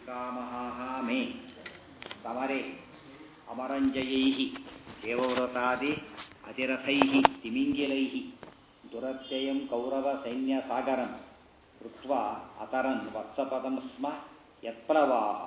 पितामहाः मे समरे अमरञ्जयैः देवव्रतादि अतिरथैः तिमिङ्गिलैः दुरत्ययं कौरवसैन्यसागरं कृत्वा अतरन् वत्सपदं स्म ಯತ್ಪ್ಲವಾಹ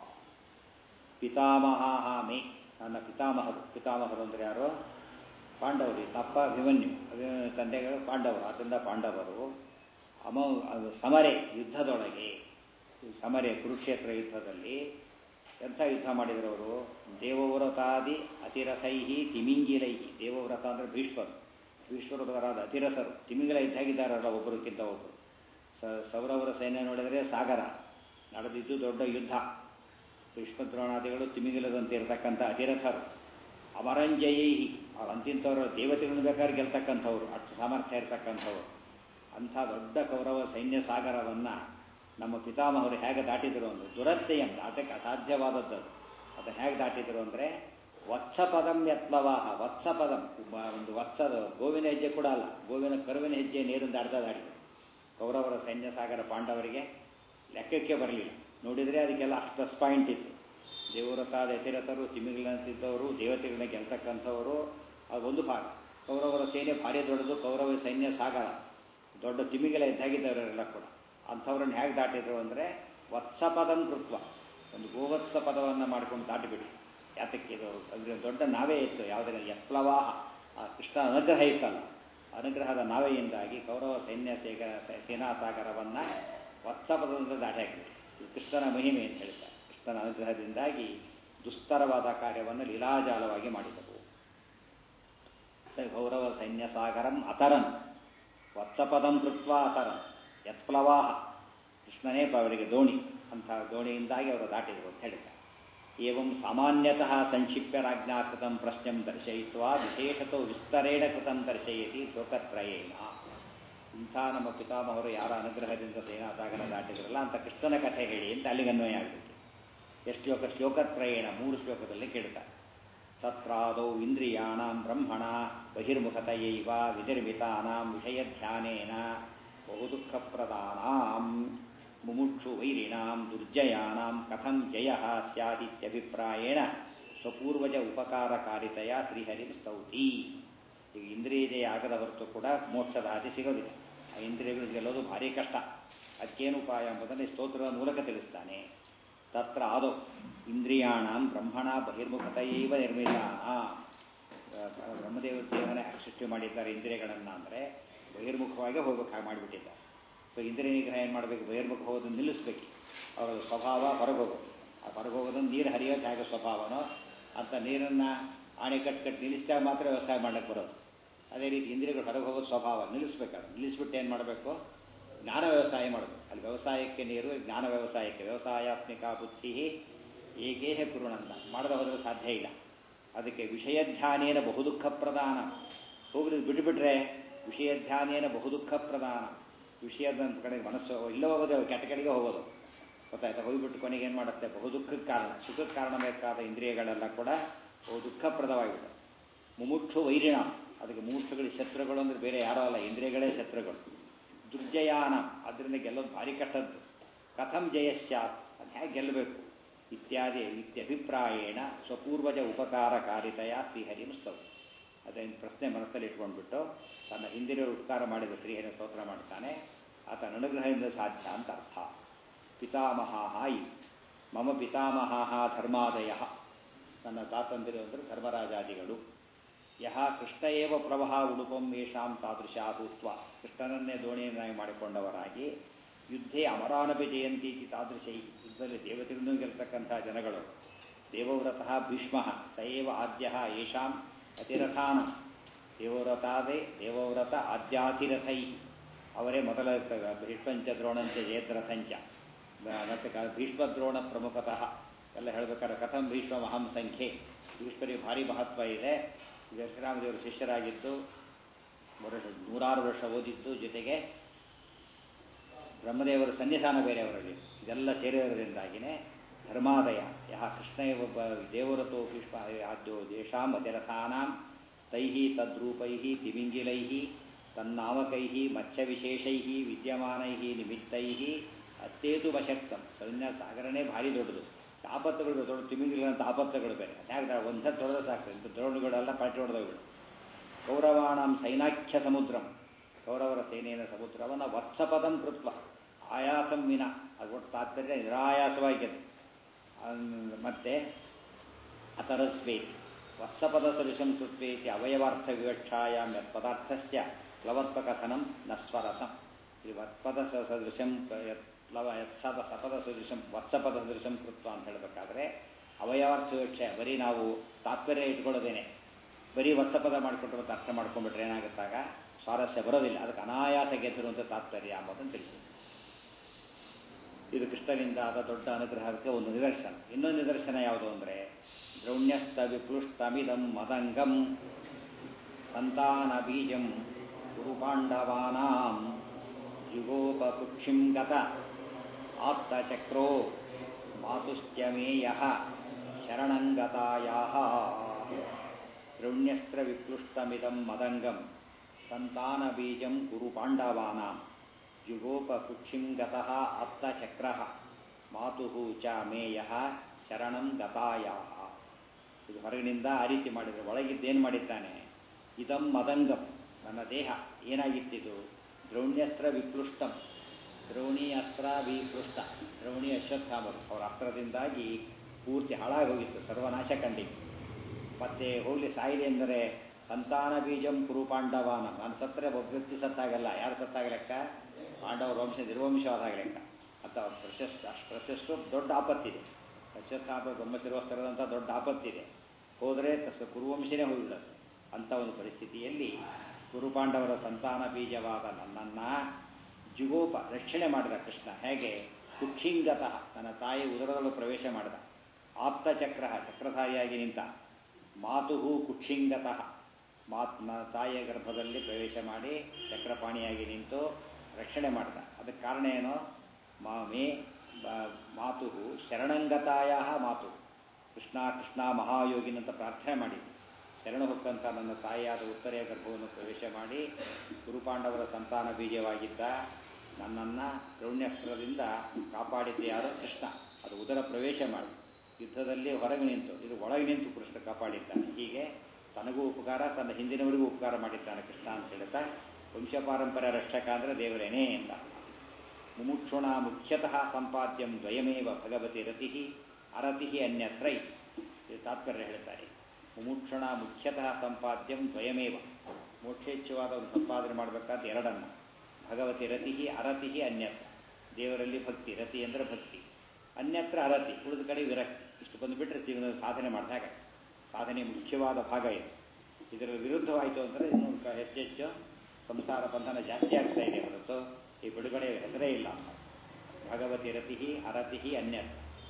ಪಿತಾಮಹ ಮೇ ನನ್ನ ಪಿತಾಮಹರು ಪಿತಾಮಹರು ಅಂದರೆ ಯಾರು ಪಾಂಡವರು ತಪ್ಪ ಅಭಿಮನ್ಯು ಅಭಿಮನ್ಯು ತಂದೆಗಳು ಪಾಂಡವರು ಆದ್ದರಿಂದ ಪಾಂಡವರು ಅಮ ಸಮರೆ ಯುದ್ಧದೊಳಗೆ ಸಮರೆ ಕುರುಕ್ಷೇತ್ರ ಯುದ್ಧದಲ್ಲಿ ಎಂಥ ಯುದ್ಧ ಮಾಡಿದರು ಅವರು ದೇವವ್ರತಾದಿ ಅತಿರಥೈಹಿ ತಿಮಿಂಗಿಲೈಹಿ ದೇವವ್ರತ ಅಂದರೆ ಭೀಷ್ಮರು ಭೀಷ್ಮರುಗಳಾದ ಅತಿರಥರು ತಿಮಿಂಗಿಲ ಇದ್ದಾಗಿದ್ದಾರಲ್ಲ ಒಬ್ಬರಿಗಿಂತ ಒಬ್ಬರು ಸ ಸೌರವರ ಸೈನ್ಯ ನೋಡಿದರೆ ಸಾಗರ ನಡೆದಿದ್ದು ದೊಡ್ಡ ಯುದ್ಧ ಭೀಷ್ಮದ್ರೋಣಾದಿಗಳು ತಿಮಿಗಿಲದಂತೆ ಇರತಕ್ಕಂಥ ಅತಿರಥರು ಅಮರಂಜಯೈಹಿ ಅವ್ರು ಅಂತಿಂಥವ್ರು ದೇವತೆಗಳನ್ನು ಬೇಕಾದ್ರೆ ಗೆಲ್ತಕ್ಕಂಥವ್ರು ಅಷ್ಟು ಸಾಮರ್ಥ್ಯ ಇರತಕ್ಕಂಥವ್ರು ಅಂಥ ದೊಡ್ಡ ಕೌರವ ಸೈನ್ಯ ಸಾಗರವನ್ನು ನಮ್ಮ ಪಿತಾಮಹರು ಹೇಗೆ ದಾಟಿದರು ಅಂದರೆ ದುರತ್ಯಯಂ ದಾಟಕ್ಕೆ ಅಸಾಧ್ಯವಾದದ್ದು ಅದನ್ನು ಹೇಗೆ ದಾಟಿದರು ಅಂದರೆ ವತ್ಸಪದಂ ಯತ್ಲವಾಹ ವತ್ಸಪದಂ ಒಂದು ವತ್ಸದ ಗೋವಿನ ಹೆಜ್ಜೆ ಕೂಡ ಅಲ್ಲ ಗೋವಿನ ಕರುವಿನ ಹೆಜ್ಜೆ ನೀರನ್ನು ದಾಡ್ತಾ ದಾಡಿದರು ಕೌರವರ ಸೈನ್ಯ ಸಾಗರ ಪಾಂಡವರಿಗೆ ಲೆಕ್ಕಕ್ಕೆ ಬರಲಿಲ್ಲ ನೋಡಿದರೆ ಅದಕ್ಕೆಲ್ಲ ಅಷ್ಟು ಪ್ಲಸ್ ಪಾಯಿಂಟ್ ಇತ್ತು ದೇವರತಾದ ಯತಿರಥರು ತಿಮಿಗಳಂತಿದ್ದವರು ದೇವತೆಗಳನ್ನ ಗೆಲ್ತಕ್ಕಂಥವರು ಅದೊಂದು ಭಾಗ ಕೌರವರ ಸೇನೆ ಭಾರಿ ದೊಡ್ಡದು ಕೌರವ ಸೈನ್ಯ ಸಾಗರ ದೊಡ್ಡ ತಿಮಿಗಳ ಇದ್ದಾಗಿದ್ದವರೆಲ್ಲ ಕೂಡ ಅಂಥವ್ರನ್ನ ಹೇಗೆ ದಾಟಿದ್ರು ಅಂದರೆ ವತ್ಸಪದಂ ಕೃತ್ವ ಒಂದು ಗೋವತ್ಸ ಪದವನ್ನು ಮಾಡ್ಕೊಂಡು ದಾಟಿಬಿಡಿ ಯಾತಕ್ಕೆ ಇದು ಅಂದರೆ ದೊಡ್ಡ ನಾವೇ ಇತ್ತು ಯಾವುದೇ ಯತ್ಲವಾಹ ಆ ಕೃಷ್ಣ ಅನುಗ್ರಹ ಇತ್ತಲ್ಲ ಅನುಗ್ರಹದ ನಾವೆಯಿಂದಾಗಿ ಕೌರವ ಸೈನ್ಯ ಸೇಗ ಸೇನಾ ಸಾಗರವನ್ನು ವತ್ಸಪದದಿಂದ ದಾಟಿ ಹಾಕಿದೆ ಇದು ಕೃಷ್ಣನ ಮಹಿಮೆ ಅಂತ ಹೇಳ್ತಾರೆ ಕೃಷ್ಣನ ಅನುಗ್ರಹದಿಂದಾಗಿ ದುಸ್ತರವಾದ ಕಾರ್ಯವನ್ನು ಲೀಲಾಜಾಲವಾಗಿ ಮಾಡಿದವು ಗೌರವ ಸೈನ್ಯ ಸಾಗರಂ ಅತರನ್ ವತ್ಸಪದಂ ಕೃತ್ವ ಅತರನ್ ಯತ್ಪ್ಲವಾಹ ಕೃಷ್ಣನೇ ಅವರಿಗೆ ದೋಣಿ ಅಂಥ ದೋಣಿಯಿಂದಾಗಿ ಅವರು ದಾಟಿದರು ಅಂತ ಹೇಳಿದ್ದಾರೆ ಏವಂ ಸಾಮಾನ್ಯತಃ ಸಂಕ್ಷಿಪ್ಯ ರಾಜ್ಞಾಕೃತಂ ಪ್ರಶ್ನಂ ದರ್ಶಯಿತ್ವ ವಿಶೇಷತೋ ವಿಸ್ತರೇಣ ಕೃತಂ ದರ್ಶಯತಿ ಶೋಕತ್ರಯೇನ ಇಂಥ ನಮ್ಮ ಪಿತಾಮಹರು ಯಾರ ಅನುಗ್ರಹದಿಂದ ಸೇನಾಸಾಗರ ದಾಟಿದ್ರಲ್ಲ ಅಂತ ಕೃಷ್ಣನ ಕಥೆ ಹೇಳಿ ಅಂತ ಅಲ್ಲಿಗೆ ಅನ್ವಯ ಆಗಬೇಕು ಎಷ್ಟು ಶ್ಲೋಕ ಶ್ಲೋಕತ್ರಯೇಣ ಮೂರು ಶ್ಲೋಕದಲ್ಲಿ ಕೇಳ್ತಾರೆ ತತ್ರಾದೌ ಇಂದ್ರಿಯಾಣಾಂ ಬ್ರಹ್ಮಣ ಬಹಿರ್ಮುಖತಯೈವ ವಿನಿರ್ಮಿತಾನಾಂ ವಿಷಯಧ್ಯಾನೇನ ಬಹುದುಃಖಪ್ರದಾನಾಂ ಮುಮುಕ್ಷು ವೈರಿಣಾಂ ದುರ್ಜಯಾನಾಂ ಕಥಂ ಜಯ ಸ್ಯಾದಿತ್ಯಭಿಪ್ರಾಯೇಣ ಸ್ವಪೂರ್ವಜ ಉಪಕಾರಕಾರಿತೆಯ ಶ್ರೀಹರಿ ಸ್ತೌತಿ ಈಗ ಇಂದ್ರಿಯ ಜಯ ಆಗದ ಹೊರತು ಕೂಡ ಮೋಕ್ಷದ ಹಾದಿ ಸಿಗೋದಿಲ್ಲ ಆ ಇಂದ್ರಿಯಗಳು ಗೆಲ್ಲೋದು ಭಾರಿ ಕಷ್ಟ ಅದಕ್ಕೇನು ಉಪಾಯ ಎಂಬುದನ್ನು ಸ್ತೋತ್ರದ ಮೂಲಕ ತಿಳಿಸ್ತಾನೆ ತತ್ರ ಆದೌ ಇಂದ್ರಿಯಾಣಾಂ ಬ್ರಹ್ಮಣ ಬಹಿರ್ಮುಖತೆಯೈವ ನಿರ್ಮಿತಾನ ಬ್ರಹ್ಮದೇವ ದೇವನೇ ಸೃಷ್ಟಿ ಮಾಡಿದ್ದಾರೆ ಇಂದ್ರಿಯಗಳನ್ನು ಅಂದರೆ ಬಹಿರ್ಮುಖವಾಗಿ ಹೋಗ್ಬೇಕು ಹಾಗೆ ಮಾಡಿಬಿಟ್ಟಿದ್ದಾರೆ ಸೊ ಇಂದ್ರಿಯ ನಿಗ್ರಹ ಏನು ಮಾಡಬೇಕು ಬಹಿರ್ಮುಖ ಹೋಗೋದನ್ನು ನಿಲ್ಲಿಸ್ಬೇಕು ಅವರ ಸ್ವಭಾವ ಹೊರಗೆ ಹೋಗೋದು ಆ ಹೊರಗೆ ಹೋಗೋದನ್ನು ನೀರು ಹರಿಯೋದು ಹೇಗೆ ಸ್ವಭಾವನೋ ಅಂತ ನೀರನ್ನು ಆಣೆ ಕಟ್ಟು ಕಟ್ಟು ನಿಲ್ಲಿಸಿದಾಗ ಮಾತ್ರ ವ್ಯವಸಾಯ ಮಾಡಕ್ಕೆ ಬರೋದು ಅದೇ ರೀತಿ ಇಂದ್ರಿಯಗಳು ಹೊರಗೆ ಹೋಗೋದು ಸ್ವಭಾವ ನಿಲ್ಲಿಸ್ಬೇಕಾದ್ರೆ ನಿಲ್ಲಿಸ್ಬಿಟ್ಟು ಏನು ಮಾಡಬೇಕು ಜ್ಞಾನ ವ್ಯವಸಾಯ ಮಾಡೋದು ಅಲ್ಲಿ ವ್ಯವಸಾಯಕ್ಕೆ ನೀರು ಜ್ಞಾನ ವ್ಯವಸಾಯಕ್ಕೆ ವ್ಯವಸಾಯಾತ್ಮಿಕ ಬುದ್ಧಿ ಏಕೇಹ ಕುರುಣಂತ ಮಾಡದೆ ಹೋದರೆ ಸಾಧ್ಯ ಇಲ್ಲ ಅದಕ್ಕೆ ವಿಷಯಧ್ಯಾನೇನ ಬಹುದುಃಖ ಪ್ರಧಾನ ಹೋಗಿ ಬಿಟ್ಟುಬಿಟ್ರೆ ವಿಷಯಧ್ಯಾನೇನ ಬಹುದುಃಖ ಪ್ರಧಾನ ವಿಷಯದ ಕಡೆ ಮನಸ್ಸು ಇಲ್ಲ ಹೋಗೋದು ಕೆಟ್ಟ ಕಡೆಗೆ ಹೋಗೋದು ಗೊತ್ತಾಯ್ತಾ ಹೋಗಿಬಿಟ್ಟು ಕೊನೆಗೆ ಏನು ಮಾಡುತ್ತೆ ಬಹುದುಃಖಕ್ಕೆ ಕಾರಣ ಸುಖಕ್ಕೆ ಕಾರಣ ಬೇಕಾದ ಇಂದ್ರಿಯಗಳೆಲ್ಲ ಕೂಡ ಬಹು ದುಃಖಪ್ರದವಾಗಿದೆ ಮುಮುಕ್ಷು ವೈರಿಣ ಅದಕ್ಕೆ ಮುಮುಕ್ಷುಗಳು ಶತ್ರುಗಳು ಅಂದರೆ ಬೇರೆ ಯಾರೋ ಅಲ್ಲ ಇಂದ್ರಿಯಗಳೇ ಶತ್ರುಗಳು ದುರ್ಜಯಾನ ಅದರಿಂದ ಗೆಲ್ಲೋದು ಭಾರಿ ಕಷ್ಟದ್ದು ಕಥಂ ಜಯಶ್ಚಾತ್ ಅದು ಹೇಗೆ ಗೆಲ್ಲಬೇಕು ಇತ್ಯಾದಿ ಇತ್ಯಭಿಪ್ರಾಯೇಣ ಸ್ವಪೂರ್ವಜ ಉಪಕಾರಕಾರಿತೆಯ ಶ್ರೀಹರಿನ ಸ್ತವ ಅದೇನು ಪ್ರಶ್ನೆ ಮನಸ್ಸಲ್ಲಿ ಇಟ್ಕೊಂಡ್ಬಿಟ್ಟು ತನ್ನ ಹಿಂದಿನ ಉಪಕಾರ ಮಾಡಿದ ಶ್ರೀಹರಿ ಸ್ತೋತ್ರ ಮಾಡ್ತಾನೆ ಆತನ ಅನುಗ್ರಹದಿಂದ ಸಾಧ್ಯ ಅಂತ ಅರ್ಥ ಪಿತಾಮಹ ಹಾಯಿ ಮಮ ಪಿತಾಮಹ ಧರ್ಮಾದಯ ನನ್ನ ತಾತಂದಿರು ಅಂದರೆ ಧರ್ಮರಾಜಾದಿಗಳು ಯಹ ಕೃಷ್ಣ ಏವ ಪ್ರವಹ ಉಡುಪಂ ಯೇಷಾಂ ತಾದೃಶ ಭೂತ್ವ ಕೃಷ್ಣನನ್ನೇ ದೋಣಿಯನ್ನಾಗಿ ಮಾಡಿಕೊಂಡವರಾಗಿ ಯುದ್ಧೇ ಅಮರಾನಪಿ ಜಯಂತಿ ತಾದೃಶೈ ಯುದ್ಧದಲ್ಲಿ ದೇವತೆಗಳನ್ನು ಗೆಲ್ತಕ್ಕಂಥ ಜನಗಳು ದೇವವ್ರತಃ ಭೀಷ್ಮ ಸಯೇವ ಆದ್ಯ ಯೇಷಾಂ ಅತಿರಥಾನ ದೇವವ್ರತಾದೇ ದೇವವ್ರತ ಆದ್ಯಾತಿರಥೈ ಅವರೇ ಮೊದಲ ಭೀಷ್ಮಂಚ ದ್ರೋಣಂಚ ಜಯದ್ರಥಂಚ ಮತ್ತು ಭೀಷ್ಮದ್ರೋಣ ಪ್ರಮುಖತಃ ಎಲ್ಲ ಹೇಳಬೇಕಾದ್ರೆ ಕಥಂ ಭೀಷ್ಮ ಮಹಂ ಸಂಖ್ಯೆ ಭೀಷ್ಮರಿಗೆ ಭಾರಿ ಮಹತ್ವ ಇದೆ ಶ್ರೀರಾಮದೇವರು ಶಿಷ್ಯರಾಗಿದ್ದು ವರ್ಷ ನೂರಾರು ವರ್ಷ ಓದಿದ್ದು ಜೊತೆಗೆ ಬ್ರಹ್ಮದೇವರ ಸನ್ನಿಧಾನ ಬೇರೆ ಅವರಲ್ಲಿ ಇದೆಲ್ಲ ಸೇರಿರೋದ್ರಿಂದಾಗಿಯೇ ಧರ್ಮಾದಯ ಯಹ ಕೃಷ್ಣ ಒಬ್ಬ ದೇವರತೋ ಭೀಷ್ಮ ಆದ್ಯೋ ದೇಶಾಂ ಅತಿರಥಾನಾಂ ತೈ ತದ್ರೂಪೈ ತಿಮಿಂಗಿಲೈ ತನ್ನಾಮಕೈ ಮತ್ಸ್ಯವಿಶೇಷೈ ವಿದ್ಯಮಾನೈ ನಿಮಿತ್ತೈ ಅತ್ತೇತು ವಶಕ್ತಂ ಸೈನ್ಯ ಸಾಗರನೇ ಭಾರಿ ದೊಡ್ಡದು ಆಪತ್ತುಗಳು ದೊಡ್ಡ ತಿಮಿಂಗಿಲಂತ ಆಪತ್ತುಗಳು ಬೇರೆ ಯಾಕೆ ಒಂದ್ಸತಿ ತೊಳೆದ ಸಾಕು ಇಂಥ ದ್ರೋಣಗಳೆಲ್ಲ ಪಟ್ಟಿ ಹೊಡೆದೋಗ್ಬಿಡು ಕೌರವಾಣಂ ಸೈನಾಖ್ಯ ಸಮುದ್ರಂ ಕೌರವರ ಸೇನೆಯ ಸಮುದ್ರವನ್ನು ವತ್ಸಪದಂ ಕೃತ್ವ ಆಯಾಸಂ ವಿನ ಅದು ಒಟ್ಟು ತಾತ್ಪರ್ಯ ನಿರಾಯಾಸವಾಗಿದೆ ಮತ್ತೆ ಅತರಸ್ವೇತಿ ವತ್ಸಪದ ಸದೃಶಂ ಕೃತ್ವೇತಿ ಅವಯವಾರ್ಥ ವಿವಕ್ಷಾಯಾಂ ಯತ್ ಪದಾರ್ಥಸ್ಯ ಪ್ಲವತ್ವಕಥನಂ ನಸ್ವರಸಂ ಇದು ವತ್ಪದ ಸದೃಶಂ ಪ್ಲವ ಯತ್ಸದ ಸಪದ ಸದೃಶಂ ವತ್ಸಪದ ಸದೃಶಂ ಕೃತ್ವ ಅಂತ ಹೇಳಬೇಕಾದ್ರೆ ಅವಯವಾರ್ಥ ವಿವಕ್ಷ ಬರೀ ನಾವು ತಾತ್ಪರ್ಯ ಇಟ್ಕೊಳ್ಳೋದೇನೆ ಬರೀ ವತ್ಸಪದ ಮಾಡಿಕೊಟ್ಟು ಮತ್ತೆ ಅರ್ಥ ಮಾಡ್ಕೊಂಡ್ಬಿಟ್ರೆ ಏನಾಗುತ್ತಾಗ ಸ್ವಾರಸ್ಯ ಬರೋದಿಲ್ಲ ಅದಕ್ಕೆ ಅನಾಯಾಸ ಗೆದ್ದಿರುವಂಥ ತಾತ್ಪರ್ಯ ಅಂಬೋದನ್ನು ತಿಳಿಸಿ ಇದು ಕೃಷ್ಣನಿಂದ ಆದ ದೊಡ್ಡ ಅನುಗ್ರಹಕ್ಕೆ ಒಂದು ನಿದರ್ಶನ ಇನ್ನೊಂದು ನಿದರ್ಶನ ಯಾವುದು ಅಂದರೆ ದ್ರೌಣ್ಯಸ್ತ ವಿಪ್ಲುಷ್ಟಮಿದಂ ಮದಂಗಂ ಸಂತಾನ ಬೀಜಂ ಗುರುಪಾಂಡವಾನಾಂ ಯುಗೋಪಕುಕ್ಷಿಂ ಗತ ಆಪ್ತಚಕ್ರೋ ಮಾತುಶ್ಚಮೇಯ ಶರಣಂಗತಾಯಾ ದ್ರೌಣ್ಯಸ್ತ್ರ ವಿಪ್ಲುಷ್ಟಮಿದಂ ಮದಂಗಂ ಸಂತಾನ ಬೀಜಂ ಕುರು ಪಾಂಡವಾನಾಂ ಯುಗೋಪಕುಕ್ಷಿಂ ಗತಃ ಆಪ್ತಚಕ್ರ ಮಾತು ಚ ಮೇಯ ಶರಣಂ ಗತಾಯಾ ಇದು ಹೊರಗಿನಿಂದ ಆ ರೀತಿ ಮಾಡಿದರೆ ಒಳಗಿದ್ದೇನು ಮಾಡಿದ್ದಾನೆ ಇದಂ ಮದಂಗಂ ನನ್ನ ದೇಹ ಏನಾಗಿತ್ತಿದು ದ್ರೌಣ್ಯಸ್ತ್ರ ವಿಪ್ಲುಷ್ಟಂ ದ್ರೋಣಿ ಅಸ್ತ್ರ ವಿಪೃಷ್ಟ ದ್ರೋಣಿ ಅಶ್ವತ್ಥಾಮರು ಅವರ ಅಸ್ತ್ರದಿಂದಾಗಿ ಪೂರ್ತಿ ಹಾಳಾಗಿ ಹೋಗಿತ್ತು ಸರ್ವನಾಶ ಕಂಡಿತ್ತು ಮತ್ತೆ ಹೋಗಲಿ ಸಾಯಿದೆ ಎಂದರೆ ಸಂತಾನ ಬೀಜಂ ಕುರು ಪಾಂಡವಾನ ನಾನು ಸತ್ತರೆ ಒಬ್ಬ ವ್ಯಕ್ತಿ ಸತ್ತಾಗಲ್ಲ ಯಾರು ಸತ್ತಾಗ ಲೆಕ್ಕ ಪಾಂಡವರ ವಂಶ ನಿರ್ವಂಶವಾದಾಗ ಲೆಕ್ಕ ಅಥವಾ ಪ್ರಶಸ್ತ ಅಷ್ಟು ಪ್ರಶಸ್ತು ದೊಡ್ಡ ಆಪತ್ತಿದೆ ಅಶ್ವತ್ಥಾಮ ಬ್ರಹ್ಮಶಿರೋಸ್ತರದಂಥ ದೊಡ್ಡ ಆಪತ್ತಿದೆ ಹೋದರೆ ತಸ ಕುರುವಂಶನೇ ಹೋಗಿಬಿಡುತ್ತೆ ಅಂಥ ಒಂದು ಪರಿಸ್ಥಿತಿಯಲ್ಲಿ ಕುರುಪಾಂಡವರ ಸಂತಾನ ಬೀಜವಾದ ನನ್ನನ್ನು ಜುಗೋಪ ರಕ್ಷಣೆ ಮಾಡಿದ ಕೃಷ್ಣ ಹೇಗೆ ಕುಕ್ಷಿಂಗತಃ ನನ್ನ ತಾಯಿ ಉದರದಲ್ಲೂ ಪ್ರವೇಶ ಮಾಡಿದ ಆಪ್ತಚಕ್ರ ಚಕ್ರಧಾರಿಯಾಗಿ ನಿಂತ ಮಾತುಹು ಕುಕ್ಷಿಂಗತಃ ಮಾತ್ ನನ್ನ ತಾಯಿಯ ಗರ್ಭದಲ್ಲಿ ಪ್ರವೇಶ ಮಾಡಿ ಚಕ್ರಪಾಣಿಯಾಗಿ ನಿಂತು ರಕ್ಷಣೆ ಮಾಡಿದ ಅದಕ್ಕೆ ಕಾರಣ ಏನು ಮೇ ಮಾತು ಶರಣಂಗತಾಯ ಮಾತು ಕೃಷ್ಣ ಕೃಷ್ಣ ಮಹಾಯೋಗಿನಂತ ಪ್ರಾರ್ಥನೆ ಮಾಡಿ ಶರಣ ಹೊಕ್ಕಂತ ನನ್ನ ತಾಯಿಯಾದ ಉತ್ತರೆಯ ಗರ್ಭವನ್ನು ಪ್ರವೇಶ ಮಾಡಿ ಗುರುಪಾಂಡವರ ಸಂತಾನ ಬೀಜವಾಗಿದ್ದ ನನ್ನನ್ನು ದ್ರೌಣ್ಯಸ್ತ್ರದಿಂದ ಕಾಪಾಡಿದ್ದ ಯಾರು ಕೃಷ್ಣ ಅದು ಉದರ ಪ್ರವೇಶ ಮಾಡಿ ಯುದ್ಧದಲ್ಲಿ ಹೊರಗೆ ನಿಂತು ಇದು ಒಳಗೆ ನಿಂತು ಕೃಷ್ಣ ಕಾಪಾಡಿದ್ದಾನೆ ಹೀಗೆ ತನಗೂ ಉಪಕಾರ ತನ್ನ ಹಿಂದಿನವರಿಗೂ ಉಪಕಾರ ಮಾಡಿದ್ದಾನೆ ಕೃಷ್ಣ ಅಂತ ಹೇಳ್ತಾ ವಂಶಪಾರಂಪರ್ಯ ರಕ್ಷಕ ಅಂದರೆ ದೇವರೇನೇ ಎಂದ ಮುಮುಕ್ಷುಣ ಮುಖ್ಯತಃ ಸಂಪಾದ್ಯಂ ದ್ವಯಮೇವ ಭಗವತಿ ರತಿ ಅರತಿ ಅನ್ಯತ್ರ ಇದು ತಾತ್ಪರ್ಯ ಹೇಳ್ತಾರೆ ಮುಮುಕ್ಷುಣ ಮುಖ್ಯತಃ ಸಂಪಾದ್ಯಂ ದ್ವಯಮೇವ ಮೋಕ್ಷೇಚ್ಛವಾದ ಒಂದು ಸಂಪಾದನೆ ಮಾಡಬೇಕಾದ ಎರಡನ್ನು ಭಗವತಿ ರತಿ ಅರತಿ ಅನ್ಯತ್ರ ದೇವರಲ್ಲಿ ಭಕ್ತಿ ರತಿ ಅಂದರೆ ಭಕ್ತಿ ಅನ್ಯತ್ರ ಅರತಿ ಉಳಿದ ಕಡೆ ವಿರಕ್ತಿ ಇಷ್ಟು ಬಂದುಬಿಟ್ರೆ ಜೀವನದ ಸಾಧನೆ ಮಾಡಿದಾಗ ಸಾಧನೆ ಮುಖ್ಯವಾದ ಭಾಗ ಇದು ಇದರ ವಿರುದ್ಧವಾಯಿತು ಅಂದರೆ ಇನ್ನೊಂದು ಹೆಚ್ಚೆಚ್ಚು ಸಂಸಾರ ಬಂಧನ ಜಾಸ್ತಿ ಆಗ್ತಾ ಇದೆ ಹೊರತು ಈ ಬಿಡುಗಡೆ ಹೆಸರೇ ಇಲ್ಲ ಭಗವತಿ ರತಿ ಅರತಿ ಅನ್ಯತ್